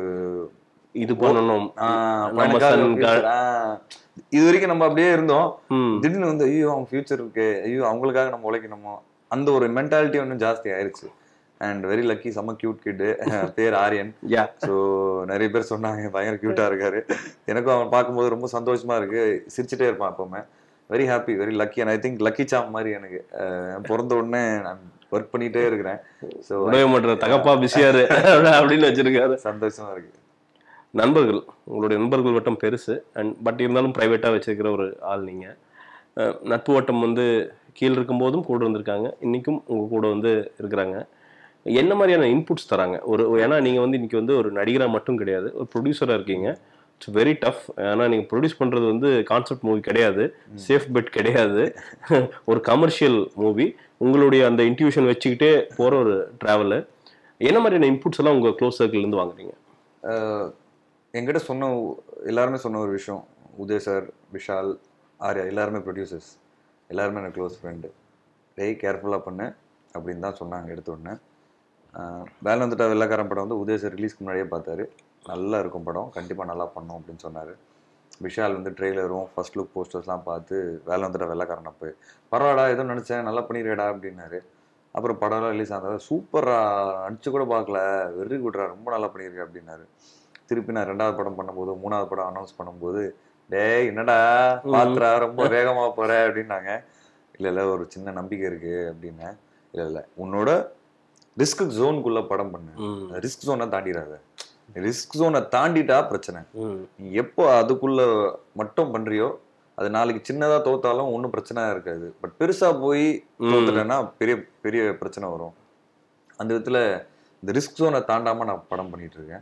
இது பண்ணணும் ஆஹ் நம்ம பையனுக்காக son future, ஆஹ் இது வரைக்கும் நம்ம அப்படியே இருந்தோம் ம் திடீர்னு வந்து ஐயோ அவங்க ஃபியூச்சர் இருக்கு ஐயோ அவங்களுக்காக நம்ம உழைக்கணுமோ அந்த ஒரு மென்டாலிட்டி ஒன்றும் ஜாஸ்தி ஆயிருச்சு அண்ட் வெரி லக்கி செம்ம கியூட் கிட்டு பேர் ஆரியன் யா ஸோ நிறைய பேர் சொன்னாங்க பயங்கர கியூட்டா இருக்காரு எனக்கும் அவன் பார்க்கும்போது ரொம்ப சந்தோஷமா இருக்கு சிரிச்சுட்டே இருப்பான் எப்பவுமே very happy very lucky and I think lucky charm மாதிரி எனக்கு அஹ் பிறந்த உடனே நான் ஒர்க் பண்ணிட்டே இருக்கிறேன் ஸோ உடவே மாட்டேற தகப்பா பிஸியாரு அப்படின்னு வச்சிருக்காரு சந்தோஷமா இருக்கு நண்பர்கள் உங்களுடைய நண்பர்கள் வட்டம் பெருசு அண்ட் பட் இருந்தாலும் ப்ரைவேட்டாக வச்சிருக்கிற ஒரு ஆள் நீங்கள் நட்பு வட்டம் வந்து கீழ் இருக்கும்போதும் கூட இருந்திருக்காங்க இன்றைக்கும் உங்கள் கூட வந்து இருக்கிறாங்க என்ன மாதிரியான இன்புட்ஸ் தராங்க ஒரு ஏன்னா நீங்கள் வந்து இன்னைக்கு வந்து ஒரு நடிகராக மட்டும் கிடையாது ஒரு ப்ரொடியூசராக இருக்கீங்க இட்ஸ் வெரி டஃப் ஏன்னா நீங்கள் ப்ரொடியூஸ் பண்ணுறது வந்து கான்செப்ட் மூவி கிடையாது சேஃப் பெட் கிடையாது ஒரு கமர்ஷியல் மூவி உங்களுடைய அந்த இன்ட்யூஷன் வச்சுக்கிட்டே போகிற ஒரு ட்ராவலு என்ன மாதிரியான இன்புட்ஸ் எல்லாம் உங்கள் க்ளோஸ் சர்க்கிள்லேருந்து வாங்குறீங்க அஹ் என்கிட்ட சொன்ன ஒ- எல்லாருமே சொன்ன ஒரு விஷயம் உதய் சார் விஷால் ஆர்யா எல்லாருமே ப்ரொடியூசர்ஸ் எல்லாருமே எனக்கு க்ளோஸ் ஃப்ரெண்டு டேய் கேர்ஃபுல்லாக பண்ணு அப்படின்னு தான் சொன்னாங்க எடுத்த உடனே அஹ் வேலை வந்துட்டா வெள்ளக்காரன் படம் வந்து உதய் சார் ரிலீஸ்க்கு முன்னாடியே பார்த்தாரு நல்லா இருக்கும் படம் கண்டிப்பாக நல்லா பண்ணும் அப்படின்னு சொன்னார் விஷால் வந்து ட்ரெய்லரும் ஃபர்ஸ்ட் லுக் போஸ்டர்ஸ்லாம் பார்த்து வேலை வந்துட்டா வெள்ளக்காரன் அப்போ பரவாடா ஏதோ நினச்சேன் நல்லா பண்ணிடுறேடா அப்படின்னாரு அப்புறம் படம்லாம் ரிலீஸ் ஆனது சூப்பரா நடிச்சு கூட பார்க்கல வெரி குட்ரா ரொம்ப நல்லா பண்ணியிருக்க அப்படின்னாரு திருப்பி நான் ரெண்டாவது படம் பண்ணும்போது மூணாவது படம் அனௌன்ஸ் பண்ணும்போது டேய் என்னடா பாத்துறா ரொம்ப வேகமா போற அப்படின்னாங்க இல்ல இல்ல ஒரு சின்ன நம்பிக்கை இருக்கு அப்படின்னேன் இல்ல இல்ல உன்னோட ரிஸ்க் ஜோனுக்குள்ள படம் பண்ணு ம் ரிஸ்க் ஜோனை தாண்டிடாத ரிஸ்க் ஜோனை தாண்டிட்டா பிரச்சனை ம் நீ எப்போ அதுக்குள்ள மட்டும் பண்றியோ அது நாளைக்கு சின்னதா தோத்தாலும் ஒன்றும் பிரச்சனை இருக்காது பட் பெருசா போய் தோத்துட்டேன்னா பெரிய பெரிய பிரச்சனை வரும் அந்த விதத்துல இந்த ரிஸ்க் ஜோனை தாண்டாம நான் படம் பண்ணிட்டு இருக்கேன்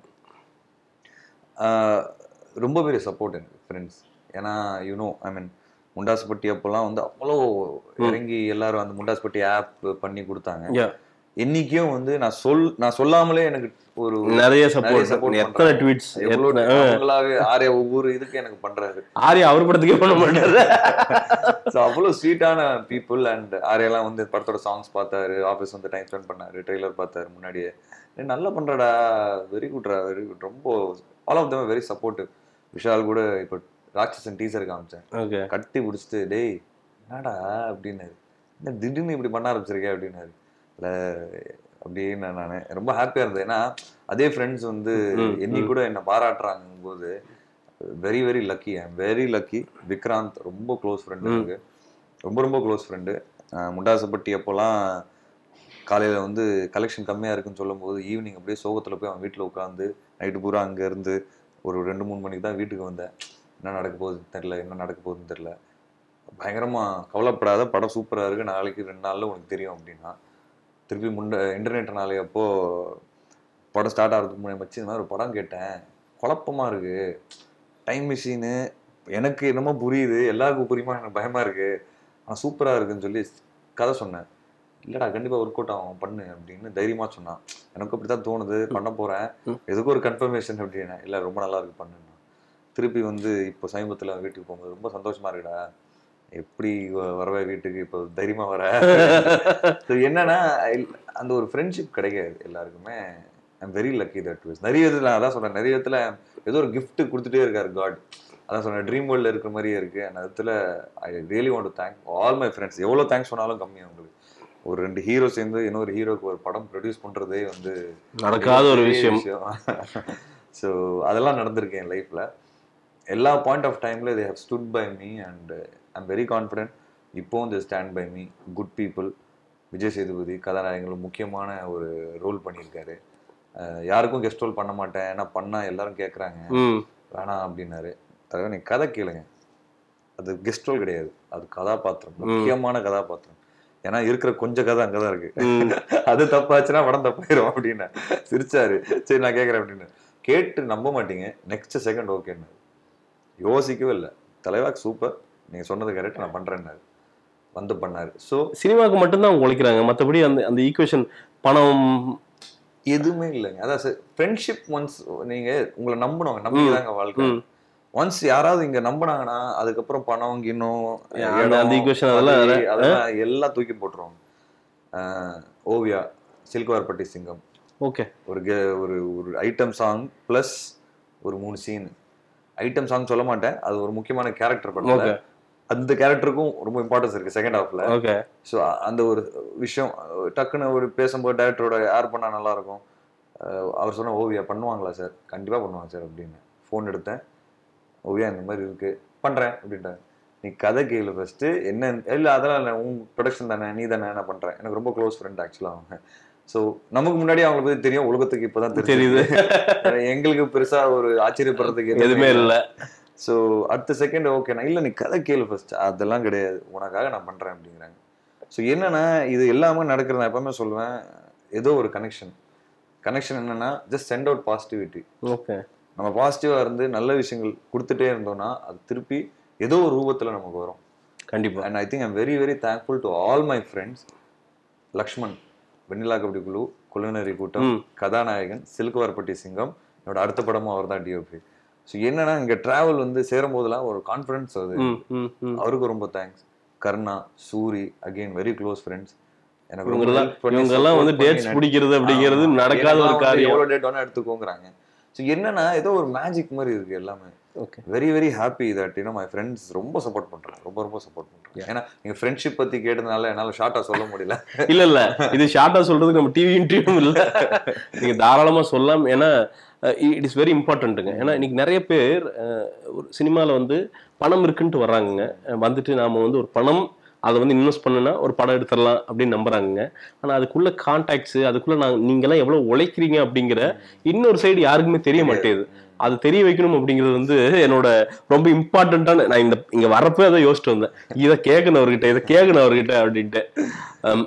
ஆஹ் ரொம்ப பெரிய சப்போர்ட் எனக்கு ஃப்ரெண்ட்ஸ் ஏன்னா யூனோ ஐ மீன் முண்டாசுப்பட்டி அப்போல்லாம் வந்து அவ்வளோ இறங்கி எல்லாரும் அந்த முண்டாசுப்பட்டி ஆப் பண்ணி கொடுத்தாங்க யா என்னைக்கும் வந்து நான் சொல் நான் சொல்லாமலே எனக்கு ஒரு நிறைய support சப்போர்ட் எத்தனை பண்றாங்க. ட்வீட்ஸ் எவ்வளவு அவங்களாவே ஆரே ஒவ்வொரு இதுக்கு எனக்கு பண்றாரு ஆரியா அவர் படத்துக்கே பண்ண மாட்டாரு ஸோ அவ்வளோ ஸ்வீட்டான பீப்புள் அண்ட் ஆரியெல்லாம் வந்து படத்தோட சாங்ஸ் பார்த்தாரு ஆஃபீஸ் வந்து டைம் ஸ்பெண்ட் பண்ணாரு ட்ரெய்லர் பார்த்தாரு முன்னாடியே "ஏய், நல்லா பண்றடா வெரி குட்ரா வெரி குட் ரொம்ப all of them very supportive Vishal கூட இப்போ ராட்சசன் டீசர் காமிச்சேன் ஓகே கட்டி பிடிச்சிட்டு டேய் என்னடா அப்படின்னாரு என்ன திடீர்னு இப்படி பண்ண ஆரம்பிச்சிருக்கேன் அப்படின்னாரு இல்லை அப்படின்னு நான் ரொம்ப ஹாப்பியாக இருந்தேன் ஏன்னா அதே ஃப்ரெண்ட்ஸ் வந்து ம், என்னை கூட என்னை பாராட்டுறாங்க போது very very lucky I'm very lucky Vikranth ரொம்ப க்ளோஸ் ஃப்ரெண்டு ம். எனக்கு ரொம்ப ரொம்ப க்ளோஸ் ஃப்ரெண்டு முண்டாசப்பட்டி அப்போல்லாம் காலையில் வந்து கலெக்ஷன் கம்மியாக இருக்குன்னு சொல்லும்போது ஈவினிங் அப்படியே சோகத்தில் போய் அவன் வீட்டில் உட்காந்து நைட்டு பூரா அங்கே இருந்து ஒரு ரெண்டு மூணு மணிக்கு தான் வீட்டுக்கு வந்தேன் என்ன நடக்க போகுதுன்னு தெரில என்ன நடக்க போகுதுன்னு தெரில பயங்கரமாக கவலைப்படாத படம் சூப்பராக இருக்கு நாளைக்கு ரெண்டு நாளில் உனக்கு தெரியும் அப்படின்னா திருப்பி முண்ட இன்டர்நெட் நாளே அப்போ படம் ஸ்டார்ட் ஆகிறதுக்கு முன்னாடி மச்சி இந்த மாதிரி ஒரு படம் கேட்டேன் குழப்பமா இருக்கு டைம் மிஷினு எனக்கு என்னமோ புரியுது எல்லாருக்கும் புரியுமா எனக்கு பயமா இருக்கு ஆனா சூப்பரா இருக்குன்னு சொல்லி கதை சொன்னேன் இல்லடா கண்டிப்பா ஒர்க் அவுட் ஆகும் பண்ணு அப்படின்னு தைரியமா சொன்னான் எனக்கு அப்படித்தான் தோணுது பண்ண போறேன் ம். எதுக்கு ஒரு கன்ஃபர்மேஷன் அப்படின்னா இல்ல ரொம்ப நல்லா இருக்கு பண்ணுன்னா திருப்பி வந்து இப்போ சமீபத்துல வீட்டுக்கு போகும்போது ரொம்ப சந்தோஷமா இருக்குடா எப்படி வ- வரவே வீட்டுக்கு இப்போ தைரியமா வர So என்னன்னா இல்ல- அந்த ஒரு ஃப்ரெண்ட்ஷிப் கிடைக்காது எல்லாருக்குமே ஐம் வெரி லக்கி தட் விஸ் நிறைய இதுல அதான் சொல்றேன் நிறைய இடத்துல ஏதோ ஒரு gift கொடுத்துட்டே இருக்காரு காட் அதான் சொன்னேன் ட்ரீம் வேர்ல்ட்ல இருக்கிற மாதிரியே இருக்கு அந்த இடத்துல I really want to thank all my friends எவ்வளவு தேங்க்ஸ் சொன்னாலும் கம்மி உங்களுக்கு ஒரு ரெண்டு ஹீரோ சேர்ந்து இன்னொரு ஹீரோக்கு ஒரு படம் ப்ரொடியூஸ் பண்றதே வந்து நடக்காத ஒரு விஷயம் ஸோ அதெல்லாம் நடந்திருக்கு என் லைஃப்ல எல்லா பாயிண்ட் ஆஃப் டைம்ல they have stood by me and I'm very confident இப்போவும் they stand by me good people Vijay Sethupathi கதாநாயகங்களும் முக்கியமான ஒரு ரோல் பண்ணியிருக்காரு அஹ் யாருக்கும் கெஸ்ட் ரோல் பண்ண மாட்டேன் ஏன்னா பண்ணா எல்லாரும் கேட்குறாங்க ம் வேணாம் அப்படின்னாரு தலைவர் நீ கதை கேளுங்க அது கெஸ்ட் ரோல் கிடையாது அது கதாபாத்திரம் முக்கியமான கதாபாத்திரம் ஏன்னா இருக்கிற கொஞ்சம் கதை அங்கதான் இருக்கு ம். அது தப்பாச்சுன்னா படம் தப்பாயிரும் அப்படின்னு சிரிச்சாரு சரி நான் கேட்கறேன் அப்படின்னு கேட்டு நம்ப மாட்டீங்க நெக்ஸ்ட் செகண்ட் ஓகேன்னு யோசிக்கவே இல்லை தலைவா சூப்பர் நீங்க சொன்னது கரெக்ட் நான் பண்றேன்னாரு வந்து பண்ணாரு ஸோ சினிமாவுக்கு மட்டும்தான் அவங்க உழைக்கிறாங்க மற்றபடி அந்த அந்த ஈக்குவேஷன் பணம் எதுவுமே இல்லைங்க அதான் ஃப்ரெண்ட்ஷிப் ஒன்ஸ் நீங்க உங்களை நம்பணும் நம்பிதாங்க வாழ்க்கை ம். ஒன்ஸ் யாராவது இங்க நம்பினாங்கன்னா அதுக்கப்புறம் பணம் கிண்ணம் அந்த- இடம், அந்த equation அதெல்லாம் பதவி, வேற. அதெல்லாம் எல்லாம் தூக்கி போட்டுருவாங்க ஆஹ் ஓவியா சில்குவார்பட்டி சிங்கம் ஓகே ஒரு கே- ஒரு ஒரு ஐட்டம் சாங் ப்ளஸ் ஒரு மூணு சீன் ஐட்டம் சாங் சொல்ல மாட்டேன் அது ஒரு முக்கியமான கேரக்டர் படத்துல ஓகே அந்த கேரக்டருக்கும் ரொம்ப இம்பார்ட்டன்ஸ் இருக்கு செகண்ட் ஹாஃப்ல ஓகே ஸோ அந்த ஒரு விஷயம் அஹ் டக்குன்னு ஒரு பேசும்போது டேரக்டரோட யார் பண்ணா நல்லா இருக்கும் அஹ் அவர் சொன்ன ஓவியா பண்ணுவாங்களா சார் கண்டிப்பா பண்ணுவாங்க சார் அப்படின்னு ஃபோன் எடுத்தேன் ஓவியா இந்த மாதிரி இருக்கு பண்றேன் அப்படின்ட்டாங்க நீ கதை கேளு ஃபர்ஸ்ட் என்ன இல்ல அதெல்லாம் இல்லை உன் ப்ரொடக்ஷன் தானே நீ தானே நான் பண்றேன் எனக்கு ரொம்ப க்ளோஸ் ஃப்ரெண்ட் ஆக்சுவலாக அவங்க ஸோ நமக்கு முன்னாடி அவங்கள பத்தி தெரியும் உலகத்துக்கு இப்பதான் தெரியுது. தெரியுது எங்களுக்கு பெருசா ஒரு ஆச்சரியப்படுறதுக்கு எதுவுமே இல்லை ஸோ அடுத்த செகண்ட் ஓகே நான் இல்லை நீ கதை கேளு ஃபர்ஸ்ட் அதெல்லாம் கிடையாது உனக்காக நான் பண்றேன் அப்படிங்கிறாங்க ஸோ என்னன்னா இது எல்லாமே நடக்கிறது நான் எப்பவுமே சொல்லுவேன் ஏதோ ஒரு கனெக்ஷன் கனெக்ஷன் என்னன்னா just sent out positivity okay நம்ம பாசிட்டிவா இருந்து நல்ல விஷயங்கள் கொடுத்துட்டே இருந்தோம்னா அது திருப்பி ஏதோ ஒரு ரூபத்துல நமக்கு வரும் கண்டிப்பா and I think I'm very very thankful to all my friends Lakshman Vennila Kabadi Kuzhu Kullanari கூட்டம் ம். கதாநாயகன் சில்குவார்பட்டி சிங்கம் என்னோட அடுத்த படமும் அவர் தான் டிஓபி ஸோ என்னன்னா இங்க டிராவல் வந்து சேரும் போதெல்லாம் ஒரு கான்ஃபிடன்ஸ் வருது ம் ம் ம் அவருக்கு ரொம்ப thanks Karuna Soori again very close friends எனக்கு ரொம்ப இவங்கெல்லாம் help பண்ணி, இவங்கெல்லாம் வந்து support பண்ணி டேட்ஸ் நடி- பிடிக்கிறது அப்படிங்கிறது ஆமா. நடக்காத ஒரு எனக்கெல்லாம் வந்து காரியம் எவ்வளவு டேட் வேணா எடுத்துக்கோங்கிறாங்க ஸோ என்னன்னா ஏதோ ஒரு மேஜிக் மாதிரி இருக்கு எல்லாமே okay very very happy that you know my friends ரொம்ப சப்போர்ட் பண்றாங்க ரொம்ப ரொம்ப சப்போர்ட் பண்றாங்க ஏன்னா நீங்க ஃப்ரெண்ட்ஷிப் பத்தி கேட்டதுனால என்னால ஷார்ட்டா சொல்ல முடியல இல்ல இல்ல இது ஷார்ட்டா சொல்றதுக்கு நம்ம டிவி இன்டர்வியூ இல்ல நீங்க தாராளமா சொல்லலாம் ஏன்னா இட் இஸ் வெரி இம்பார்ட்டன்ட்டுங்க ஏன்னா இன்னைக்கு நிறைய பேர் அஹ், ஒரு சினிமால வந்து பணம் இருக்குன்ட்டு வர்றாங்கங்க அஹ், வந்துட்டு நாம வந்து ஒரு பணம் அதை வந்து இன்வெஸ்ட் பண்ணுனா ஒரு படம் எடுத்துடலாம் அப்படின்னு நம்புறாங்க ஆனா அதுக்குள்ள கான்டாக்ட்ஸ் அதுக்குள்ள நான் நீங்கெல்லாம் எவ்வளவு உழைக்கிறீங்க அப்படிங்கிற இன்னொரு சைடு யாருக்குமே தெரிய மாட்டேங்குது அது தெரிய வைக்கணும் அப்படிங்கிறது வந்து என்னோட ரொம்ப இம்பார்ட்டண்ட்டான நான் இந்த இங்க வரப்போ அதை யோசிச்சுட்டு வந்தேன் இதை கேட்கணும் அவர்கிட்ட இதை கேட்கணும் அவர்கிட்ட அப்படின்ட்டு Um,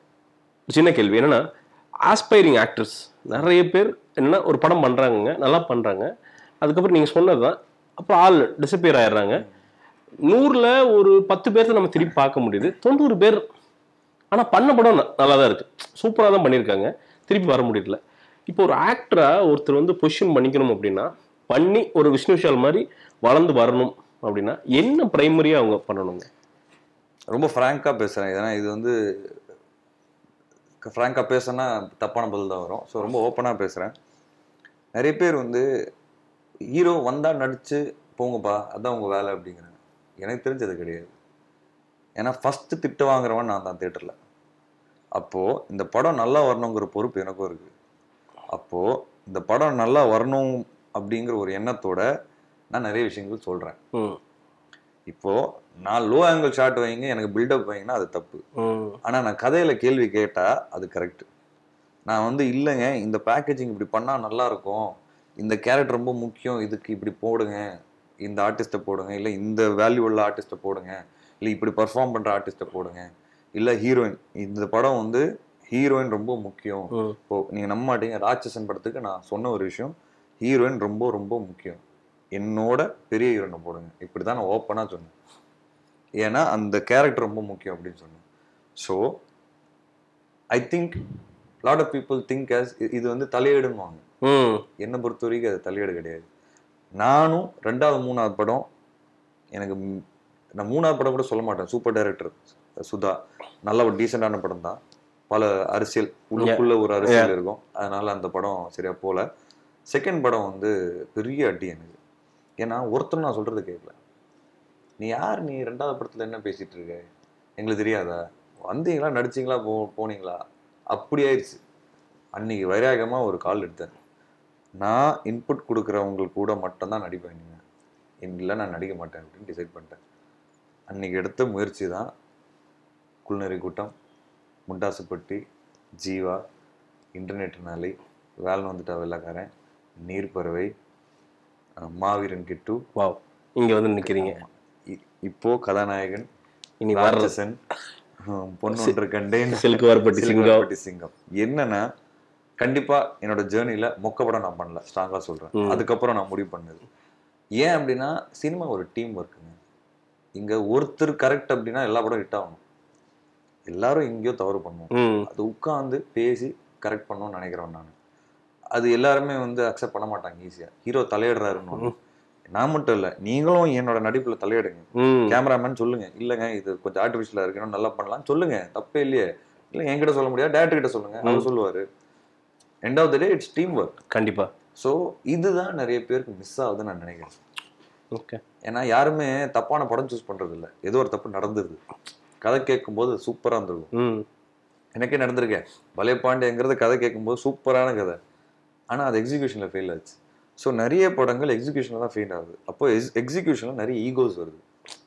சின்ன கேள்வி என்னன்னா ஆஸ்பைரிங் ஆக்டர்ஸ் நிறைய பேர் என்னன்னா ஒரு படம் பண்றாங்கங்க நல்லா பண்றாங்க அதுக்கப்புறம் நீங்க சொன்னதுதான் அப்புறம் ஆள் டிசப்பியர் ஆயிடுறாங்க நூறுல ஒரு பத்து பேர்த்த நம்ம திருப்பி பார்க்க முடியுது தொண்ணூறு பேர் ஆனா பண்ண படம் ந- நல்லா தான் இருக்கு சூப்பரா தான் பண்ணியிருக்காங்க திருப்பி வர முடியல இப்போ ஒரு ஆக்டரா ஒருத்தர் வந்து பொசிஷன் பண்ணிக்கணும் அப்படின்னா பண்ணி ஒரு விஷ்ணு விஷால் மாதிரி வளர்ந்து வரணும் அப்படின்னா என்ன பிரைமரியா அவங்க பண்ணணுங்க ரொம்ப ஃப்ராங்கா பேசுறேன் ஏன்னா இது வந்து ஃப்ராங்கா பேசினா தப்பான பதில் தான் வரும் ஸோ ரொம்ப ஓப்பனா பேசுறேன் நிறைய பேர் வந்து ஹீரோ வந்தா நடிச்சு போங்கப்பா அதான் உங்க வேலை அப்படிங்கிறாங்க எனக்கு தெரிஞ்சது கிடையாது ஏன்னா ஃபர்ஸ்ட் திட்டு வாங்குறவன் நான் தான் தேட்டர்ல அப்போ இந்த படம் நல்லா வரணுங்கிற பொறுப்பு எனக்கும் இருக்கு அப்போ இந்த படம் நல்லா வரணும் அப்படிங்கிற ஒரு எண்ணத்தோட நான் நிறைய விஷயங்கள் சொல்றேன் ம் இப்போ நான் லோ ஆங்கிள் ஷாட் வைங்க எனக்கு பில்டப் வைங்கன்னா அது தப்பு ம் ஆனா நான் கதையில கேள்வி கேட்டா அது கரெக்ட் நான் வந்து இல்லைங்க இந்த பேக்கேஜிங் இப்படி பண்ணா நல்லா இருக்கும் இந்த கேரக்டர் ரொம்ப முக்கியம் இதுக்கு இப்படி போடுங்க இந்த ஆர்டிஸ்ட்டை போடுங்க இல்லை இந்த வேல்யூ உள்ள ஆர்டிஸ்ட்டை போடுங்க இல்லை இப்படி பர்ஃபார்ம் பண்ற ஆர்டிஸ்ட்டை போடுங்க இல்லை ஹீரோயின் இந்த படம் வந்து ஹீரோயின் ரொம்ப முக்கியம் ம் இப்போ நீங்க நம்ப மாட்டீங்க ராட்சசன் படத்துக்கு நான் சொன்ன ஒரு விஷயம் ஹீரோயின் ரொம்ப ரொம்ப முக்கியம் என்னோட பெரிய ஹீரோயினை போடுங்க இப்படி தான் நான் ஓப்பனாக சொன்னேன் ஏன்னா அந்த கேரக்டர் ரொம்ப முக்கியம் அப்படின்னு சொன்னேன் so I think lot of people think as இது வந்து தலையீடுன்னுவாங்க ம் என்னை பொறுத்த வரைக்கும் அது தலையீடு கிடையாது நானும் ரெண்டாவது மூணாவது படம் எனக்கு ம்- நான் மூணாவது படம் கூட சொல்ல மாட்டேன் சூப்பர் டைரக்டர் சுதா நல்ல ஒரு டீசெண்டான படம் தான் பல அரசியல் உள்ளுக்குள்ள ஒரு அரசியல் இருக்கும் அதனால அந்த படம் சரியா போல செகண்ட் படம் வந்து பெரிய அடி எனக்கு ஏன்னா ஒருத்தர் நான் சொல்றது கேட்கல நீ யார் நீ ரெண்டாவது படத்துல என்ன பேசிட்டு இருக்க எங்களுக்கு தெரியாதா வந்தீங்களா நடிச்சீங்களா போ போனீங்களா அப்படி ஆயிடுச்சு அன்னைக்கு வைராகமா ஒரு கால் எடுத்தேன் நான் இன்புட் கொடுக்குறவங்களுக்கு கூட மட்டும்தான் நடிப்பேன் இனிமே இல்லை நான் நடிக்க மாட்டேன் அப்படின்னு டிசைட் பண்ணிட்டேன் அன்னைக்கு எடுத்த முயற்சி தான் குள்நெறி கூட்டம் முண்டாசுப்பட்டி ஜீவா இன்டர்நெட் நாளை வேலன் வந்துட்டா வெள்ளக்காரன் நீர்ப்பறவை அஹ் மாவீரன் கிட்டு வாவ் இங்க வந்து நிக்கிறீங்க இ- இப்போ கதாநாயகன் இனி வர்ற ராட்சசன் ஹம், பொன்னொன்று கண்டேன் சில்க் வார்பட்டி சிங்கம் சில்கர்பட்டி சிங்கம் என்னன்னா கண்டிப்பா என்னோட ஜேர்னில மொக்க படம் நான் பண்ணல ஸ்ட்ராங்கா சொல்றேன் ம். அதுக்கப்புறம் நான் முடிவு பண்ணது ஏன் அப்படின்னா சினிமா ஒரு டீம் ஒர்க்குங்க இங்க ஒருத்தர் கரெக்ட் அப்படின்னா எல்லா படம் ஹிட் ஆகணும் எல்லாரும் எங்கேயோ தவறு பண்ணுவோம் ம் அது உட்காந்து பேசி கரெக்ட் பண்ணணும்னு நினைக்கிறேன் நான் அது எல்லாருமே வந்து அக்செப்ட் பண்ண மாட்டாங்க ஈஸியா ஹீரோ தலையிடுறாருன்னு நான் மட்டும் இல்ல நீங்களும் என்னோட நடிப்புல தலையிடுங்க ம் கேமராமேன் சொல்லுங்க இல்லைங்க இது கொஞ்சம் ஆர்டிஃபிஷியலா இருக்கணும் நல்லா பண்ணலாம் சொல்லுங்க தப்பே இல்லையே இல்ல என்கிட்ட சொல்ல முடியாது டேரக்டர் கிட்ட சொல்லுங்க அவர் சொல்லுவாரு end of the day it's team work கண்டிப்பா ஸோ இதுதான் நிறைய பேருக்கு மிஸ் ஆகுதுன்னு நான் நினைக்கிறேன் ஓகே ஏன்னா யாருமே தப்பான படம் சூஸ் பண்றது இல்ல ஏதோ ஒரு தப்பு நடந்துருது கதை கேட்கும்போது சூப்பரா இருந்திருக்கும் ம் எனக்கே நடந்திருக்கேன் பலே பாண்டியங்கிறது கதை கேட்கும்போது சூப்பரான கதை ஆனா அது எக்ஸிகியூஷன்ல ஃபெயில் ஆச்சு ஸோ நிறைய படங்கள் எக்ஸிகியூஷன்ல தான் ஃபெயில் ஆகுது அப்போ எக்ஸிகியூஷன்ல நிறைய ஈகோஸ் வருது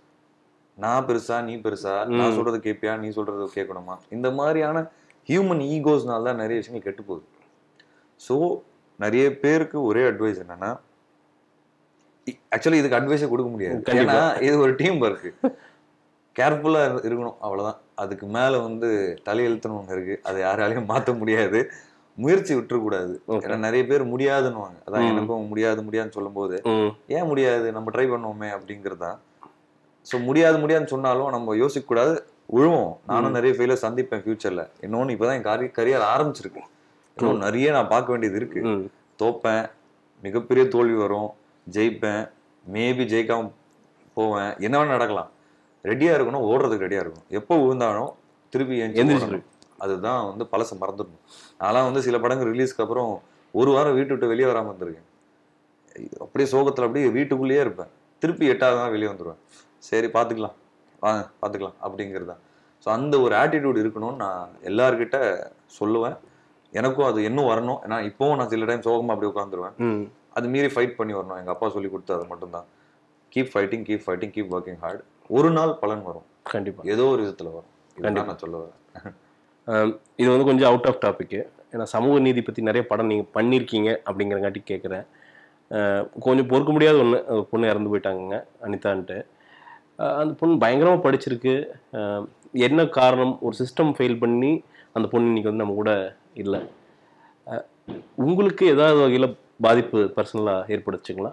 நான் பெருசா நீ பெருசா நான் சொல்றது கேட்பியா நீ சொல்றது கேட்கணுமா இந்த மாதிரியான ஹியூமன் ஈகோஸ்னால தான் நிறைய விஷயங்கள் கெட்டு போகுது ஸோ நிறைய பேருக்கு ஒரே அட்வைஸ் என்னன்னா ஆக்சுவலி இதுக்கு அட்வைஸே கொடுக்க முடியாது கண்டிப்பா. ஏன்னா இது ஒரு டீம் ஒர்க் கேர்ஃபுல்லா இருக்கணும் அவ்வளவுதான் அதுக்கு மேல வந்து தலையெழுத்துன்னு ஒண்ணு இருக்கு அதை யாராலையும் மாத்த முடியாது முயற்சி விட்டுறக்கூடாது Okay. ஏன்னா நிறைய பேர் முடியாதுன்னுவாங்க அதான் ம். எனக்கும் முடியாது முடியாதுன்னு சொல்லும்போது ம் ஏன் முடியாது நம்ம ட்ரை பண்ணுவோமே அப்படிங்கிறது தான் ஸோ முடியாது முடியாதுன்னு சொன்னாலும் நம்ம யோசிக்க கூடாது விழுவோம் நானும் நிறைய ஃபெயிலியர் சந்திப்பேன் ஃபியூச்சர்ல இன்னொன்னு இப்பதான் என் காரி கரியர் ஆரம்பிச்சிருக்கு இன்னும் நிறைய நான் பார்க்க வேண்டியது இருக்கு ம் தோப்பேன் மிகப்பெரிய தோல்வி வரும் ஜெயிப்பேன் மேபி ஜெயிக்காம போவேன் என்ன வேணா நடக்கலாம் ரெடியா இருக்கணும் ஓடுறதுக்கு ரெடியா இருக்கணும் எப்போ விழுந்தாலும் திருப்பி எந்திரிச்சு எந்திரிச்சு ஓடணும். அதுதான் வந்து பழச மறந்துடணும் நான்லாம் வந்து சில படங்கள் ரிலீஸ்க்கு அப்புறம் ஒரு வாரம் வீட்டு விட்டு வெளியே வராம இருந்திருக்கேன் அப்படியே சோகத்துல அப்படியே வீட்டுக்குள்ளேயே இருப்பேன் திருப்பி எட்டாவது தான் வெளியே வந்துருவேன் சரி பார்த்துக்கலாம் வாங்க பார்த்துக்கலாம் அப்படிங்கிறது தான் ஸோ அந்த ஒரு ஆட்டிடியூட் இருக்கணும்னு நான் எல்லார்கிட்ட சொல்லுவேன் எனக்கும் அது இன்னும் வரணும் ஏன்னா இப்போவும் நான் சில டைம் சோகமா அப்படியே உட்காந்துருவேன் ம் அது மீறி ஃபைட் பண்ணி வரணும் எங்க அப்பா சொல்லி கொடுத்து அது மட்டும்தான் keep fighting keep fighting keep working hard ஒரு நாள் பலன் வரும் கண்டிப்பா ஏதோ ஒரு விதத்துல வரும் இதுதான் நான் சொல்ல வரேன் ஆம், இது வந்து கொஞ்சம் அவுட் ஆஃப் டாபிக்கு ஏன்னா சமூக நீதி பற்றி நிறைய படம் நீங்கள் பண்ணியிருக்கீங்க அப்படிங்கிறங்காட்டி கேட்குறேன் கொஞ்சம் பொறுக்க முடியாத ஒன்று பொண்ணு இறந்து போயிட்டாங்கங்க அனிதான்ட்டு அஹ், அந்த பொண்ணு பயங்கரமாக படிச்சிருக்கு அஹ், என்ன காரணம் ஒரு சிஸ்டம் ஃபெயில் பண்ணி அந்த பொண்ணு இன்னைக்கு வந்து நம்ம கூட இல்லை அஹ், உங்களுக்கு ஏதாவது வகையில் பாதிப்பு பர்சனலாக ஏற்படுச்சுங்களா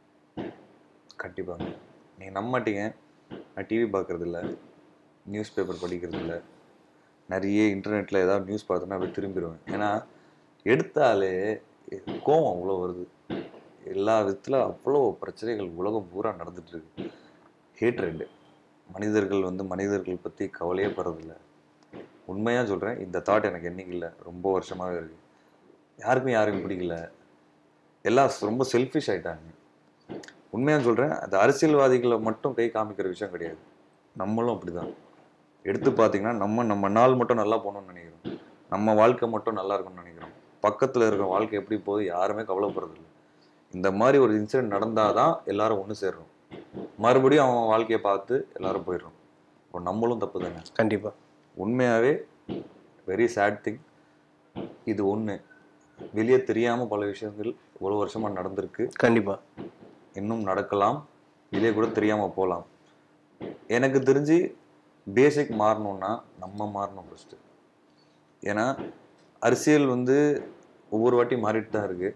கண்டிப்பாங்க நீங்க நம்ப மாட்டீங்க நான் டிவி பார்க்கறது இல்ல நியூஸ் பேப்பர் படிக்கிறது இல்ல நிறைய இன்டர்நெட்ல ஏதாவது நியூஸ் பார்த்தோன்னா அப்படியே திரும்பிடுவேன் ஏன்னா எடுத்தாலே கோவம் அவ்வளோ வருது எல்லா விதத்துல அவ்வளோ பிரச்சனைகள் உலகம் பூரா நடந்துட்டு இருக்கு ஹேட்ரெட் மனிதர்கள் வந்து மனிதர்கள் பத்தி கவலையே படுறதில்ல உண்மையா சொல்றேன் இந்த தாட் எனக்கு என்னைக்கு இல்லை ரொம்ப வருஷமாவே இருக்கு யாருக்கும் யாருக்கும் பிடிக்கல எல்லாம் ரொம்ப செல்ஃபிஷ் ஆயிட்டாங்க உண்மையா சொல்றேன் அது அரசியல்வாதிகளை மட்டும் கை காமிக்கிற விஷயம் கிடையாது நம்மளும் அப்படிதான் எடுத்து பார்த்தீங்கன்னா நம்ம நம்ம நாள் மட்டும் நல்லா போகணும்னு நினைக்கிறோம் நம்ம வாழ்க்கை மட்டும் நல்லா இருக்கணும்னு நினைக்கிறோம் பக்கத்துல இருக்கிற வாழ்க்கை எப்படி போகுது யாருமே கவலைப்படுறது இல்லை இந்த மாதிரி ஒரு இன்சிடென்ட் நடந்தாதான் எல்லாரும் ஒன்று சேர்றோம் மறுபடியும் அவன் வாழ்க்கையை பார்த்து எல்லாரும் போயிடுறோம் இப்போ நம்மளும் தப்பு தானே கண்டிப்பாக உண்மையாவே வெரி சேட் திங் இது ஒண்ணு வெளியே தெரியாம பல விஷயங்கள் இவ்வளவு வருஷமா நடந்திருக்கு கண்டிப்பாக இன்னும் நடக்கலாம் வெளியே கூட தெரியாம போகலாம் எனக்கு தெரிஞ்சு பேசிக் மாறணும்னா நம்ம மாறணும் ஃபர்ஸ்ட் ஏன்னா அரசியல் வந்து ஒவ்வொரு வாட்டி மாறிட்டு தான் இருக்கு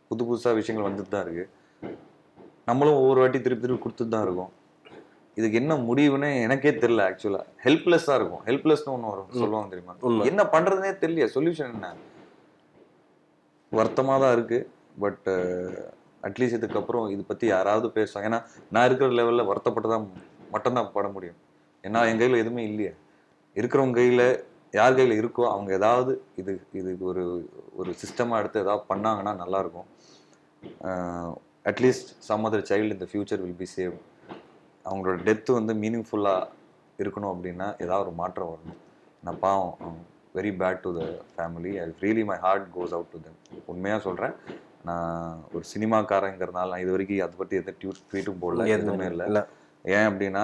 புது புதுசா விஷயங்கள் வந்துட்டு தான் இருக்கு நம்மளும் ஒவ்வொரு வாட்டி திருப்பி திருப்பி கொடுத்துட்டு தான் இருக்கோம் இதுக்கு என்ன முடிவுன்னு எனக்கே தெரியல ஆக்சுவலா ஹெல்ப்லெஸ்ஸா இருக்கும் ஹெல்ப்லெஸ்னு ஒன்று வரும் சொல்லுவாங்க தெரியுமா உண்மை. என்ன பண்றதுனே தெரியல சொல்யூஷன் என்ன வருத்தமா தான் இருக்கு பட் அட்லீஸ்ட் இதுக்கப்புறம் இது பத்தி யாராவது பேசுவாங்க ஏன்னா நான் இருக்கிற லெவல்ல வருத்தப்பட்டு தான் மட்டும்தான் பட முடியும் ஏன்னா என் கையில எதுவுமே இல்லையே இருக்கிறவங்க கையில யார் கையில இருக்கோ அவங்க ஏதாவது இது இது ஒரு ஒரு சிஸ்டமா எடுத்து ஏதாவது பண்ணாங்கன்னா நல்லா இருக்கும் அட்லீஸ்ட் சம் அதர் சைல்டு இந்த ஃபியூச்சர் வில் பி சேவ் அவங்களோட டெத்து வந்து மீனிங்ஃபுல்லாக இருக்கணும் அப்படின்னா ஏதாவது ஒரு மாற்றம் வரணும் நான் பாவம் very bad to the family I really my heart goes out to them உண்மையாக சொல்கிறேன் நான் ஒரு சினிமாக்காரங்கிறதுனால நான் இது வரைக்கும் அதை பற்றி எந்த டியூட் ட்வீட்டும் போடல எதுவுமே இல்லை இல்ல ஏன் அப்படின்னா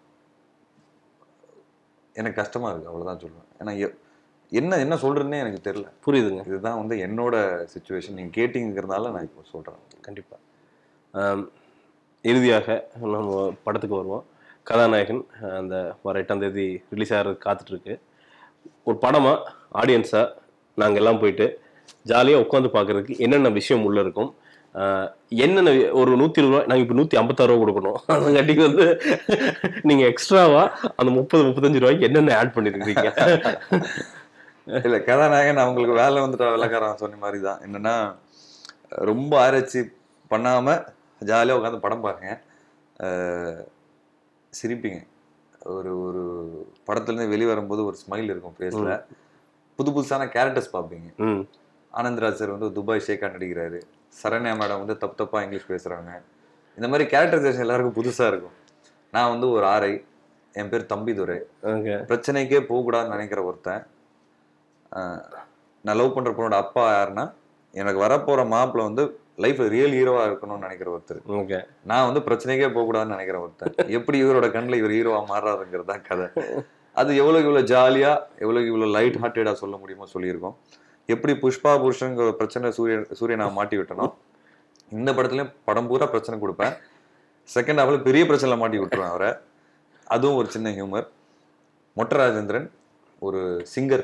எனக்கு கஷ்டமா இருக்கு அவ்வளவுதான் சொல்லுவேன் ஏன்னா எ- என்ன என்ன சொல்றதுன்னே எனக்கு தெரியல புரியுதுங்க இதுதான் வந்து என்னோட சுச்சுவேஷன் நீங்க கேட்டீங்கிறதுனால நான் இப்போ சொல்றேன் கண்டிப்பா ஆம், இறுதியாக நம்ம படத்துக்கு வருவோம் கதாநாயகன் அஹ், அந்த வர எட்டாம் தேதி ரிலீஸ் ஆகிறது காத்துட்டு இருக்கு ஒரு படமா ஆடியன்ஸா நாங்க எல்லாம் போயிட்டு ஜாலியா உட்காந்து பார்க்கறதுக்கு என்னென்ன விஷயம் உள்ள இருக்கும் ஆஹ், என்னென்ன வி- ஒரு நூத்தி இருபது ரூபா நாங்க இப்போ நூத்தி ஐம்பத்தாறு ரூபா கொடுக்கணும் அதுங்காட்டிக்கு வந்து நீங்க எக்ஸ்ட்ராவா அந்த முப்பது முப்பத்தஞ்சு ரூபாய்க்கு என்னென்ன ஆட் பண்ணிருக்கீங்க இல்ல கதாநாயகன் அவங்களுக்கு வேலை வந்துட்டு வெள்ளக்காரன் சொன்ன மாதிரி தான் என்னன்னா ரொம்ப ஆராய்ச்சி பண்ணாம ஜாலியா உட்காந்து படம் பாருங்க அஹ், சிரிப்பீங்க ஒரு ஒரு படத்துல இருந்து வெளியே வரும்போது ஒரு ஸ்மைல் இருக்கும் ஃபேஸ்ல புது புதுசான கேரக்டர்ஸ் பார்ப்பீங்க ம் ஆனந்த்ராஜ் சார் வந்து துபாய் ஷேக்கா நடிக்கிறாரு சரண்யா மேடம் வந்து தப்பு தப்பா இங்கிலீஷ் பேசுறாங்க இந்த மாதிரி கேரக்டரைசேஷன் எல்லாருக்கும் புதுசா இருக்கும் நான் வந்து ஒரு ஆரை என் பேர் தம்பிதுரை ஓகே பிரச்சனைக்கே போகக்கூடாதுன்னு நினைக்கிற ஒருத்தன் ஆஹ் நான் லவ் பண்ற பொண்ணோட அப்பா யாருன்னா எனக்கு வரப்போற மாப்பிள்ள வந்து லைஃப் ரியல் ஹீரோவா இருக்கணும்னு நினைக்கிற ஒருத்தர் ஓகே நான் வந்து பிரச்சனைக்கே போகக்கூடாதுன்னு நினைக்கிற ஒருத்தன் எப்படி இவரோட கண்ணில் இவர் ஹீரோவா மாறாருங்கிறது தான் கதை அது எவ்வளவு இவ்வளவு ஜாலியா எவ்வளவு இவ்வளவு லைட் ஹார்ட்டடா சொல்ல முடியுமோ சொல்லியிருக்கோம் எப்படி புஷ்பா புருஷங்கிற ஒரு பிரச்சனை சூரியன் சூரியனை மாட்டி விட்டனோ இந்த படத்துலயும் படம் பூரா பிரச்சனை கொடுப்பேன் செகண்ட் ஹாஃப்ல பெரிய பிரச்சனை மாட்டி விட்டுருவேன் அவரை அதுவும் ஒரு சின்ன ஹியூமர் மொட்ட ராஜேந்திரன் ஒரு சிங்கர்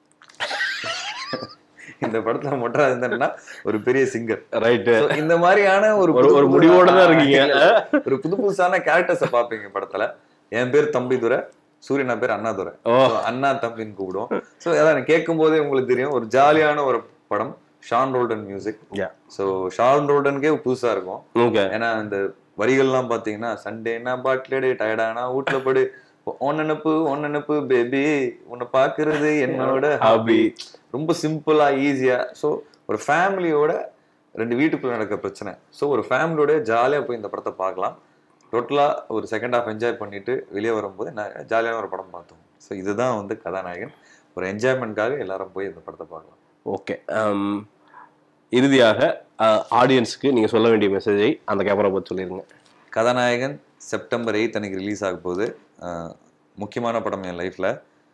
இந்த படத்துல மொட்ட ராஜேந்திரன்னா ஒரு பெரிய சிங்கர் ரைட்டு இந்த மாதிரியான ஒரு ஒரு- புது ஒரு புது- முடிவோட தான் இருக்கீங்க. இல்ல, ஒரு புது புதுசான கேரக்டர்ஸ பாப்பீங்க படத்துல என் பேர் தம்பிதுரை சூரியனா பேர் அண்ணாதுரை ஓ So, அண்ணா தம்பின்னு கூப்பிடுவோம் ஸோ அதான் கேட்கும் போதே உங்களுக்கு தெரியும் ஒரு ஜாலியான ஒரு படம் Sean Roldan music Yeah. So Sean ரோல்டனுக்கே புதுசா இருக்கும் ஓகே ஏன்னா இந்த வரிகள்லாம் பாத்தீங்கன்னா சண்டேனா பாட்லடு டயர்டானா வீட்டுல படு ஒன்னப்பு ஒன்னப்பு பேபி உன்னை பாக்குறது என்னோட ஹாபி ரொம்ப சிம்பிளா ஈஸியா ஸோ ஒரு ஃபேமிலியோட ரெண்டு வீட்டுக்குள்ள நடக்கிற பிரச்சனை ஸோ ஒரு ஃபேமிலியோட ஜாலியா போய் இந்த படத்தை பார்க்கலாம் டோட்டலா ஒரு செகண்ட் ஹாஃப் என்ஜாய் பண்ணிட்டு வெளியே வரும்போது நான் ஜாலியான ஒரு படம் பார்த்தோம் ஸோ இதுதான் வந்து கதாநாயகன் ஒரு என்ஜாய்மெண்ட்காக எல்லாரும் போய் இந்த படத்தை பார்க்கலாம் ஓகே இறுதியாக ஆடியன்ஸ்க்கு நீங்க சொல்ல வேண்டிய மெசேஜை அந்த கேமரா பார்த்து சொல்லிருங்க கதாநாயகன் செப்டம்பர் எயித் அன்னைக்கு ரிலீஸ் ஆக போகுது அஹ் முக்கியமான படம் என் லைஃப்பில்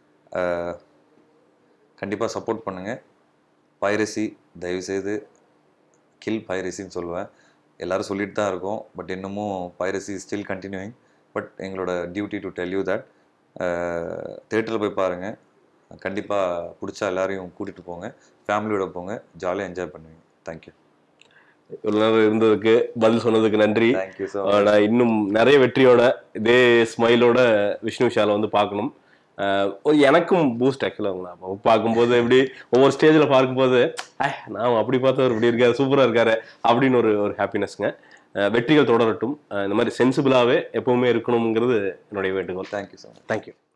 கண்டிப்பாக சப்போர்ட் பண்ணுங்கள் பைரசி தயவுசெய்து கில் பைரசின்னு சொல்லுவேன் எல்லாரும் சொல்லிட்டு தான் இருக்கோம் பட் இன்னமும் பைரசி ஸ்டில் கண்டினியூயிங் பட் எங்களோட duty to tell you that தேட்டரில் போய் பாருங்கள் கண்டிப்பாக பிடிச்சா எல்லாரையும் கூட்டிகிட்டு போங்க ஃபேமிலியோட போங்க ஜாலியாக என்ஜாய் பண்ணுவீங்க தேங்க்யூ இவ்வளவு நேரம் இருந்ததுக்கு பதில் சொன்னதுக்கு நன்றி தேங்க்யூ ஸோ ஆஹ் நான் இன்னும் நிறைய வெற்றியோட இதே ஸ்மைலோட விஷ்ணு ஷாலை வந்து பார்க்கணும் ஆஹ் ஒரு எனக்கும் பூஸ்ட் ஆக்சுவலாக உங்களை அப்போ பார்க்கும்போது எப்படி ஒவ்வொரு ஸ்டேஜில் பார்க்கும்போது "ஐ, நான் அப்படி பார்த்தவர் இப்படி இருக்காரு சூப்பராக இருக்காரு அப்படின்னு ஒரு ஒரு ஹாப்பினஸ்ங்க வெற்றிகள் தொடரட்டும் ஆஹ் இந்த மாதிரி சென்சிபிளாகவே எப்பவுமே இருக்கணுங்கிறது என்னுடைய வேண்டுகோள் தேங்க்யூ ஸோ மச் தேங்க்யூ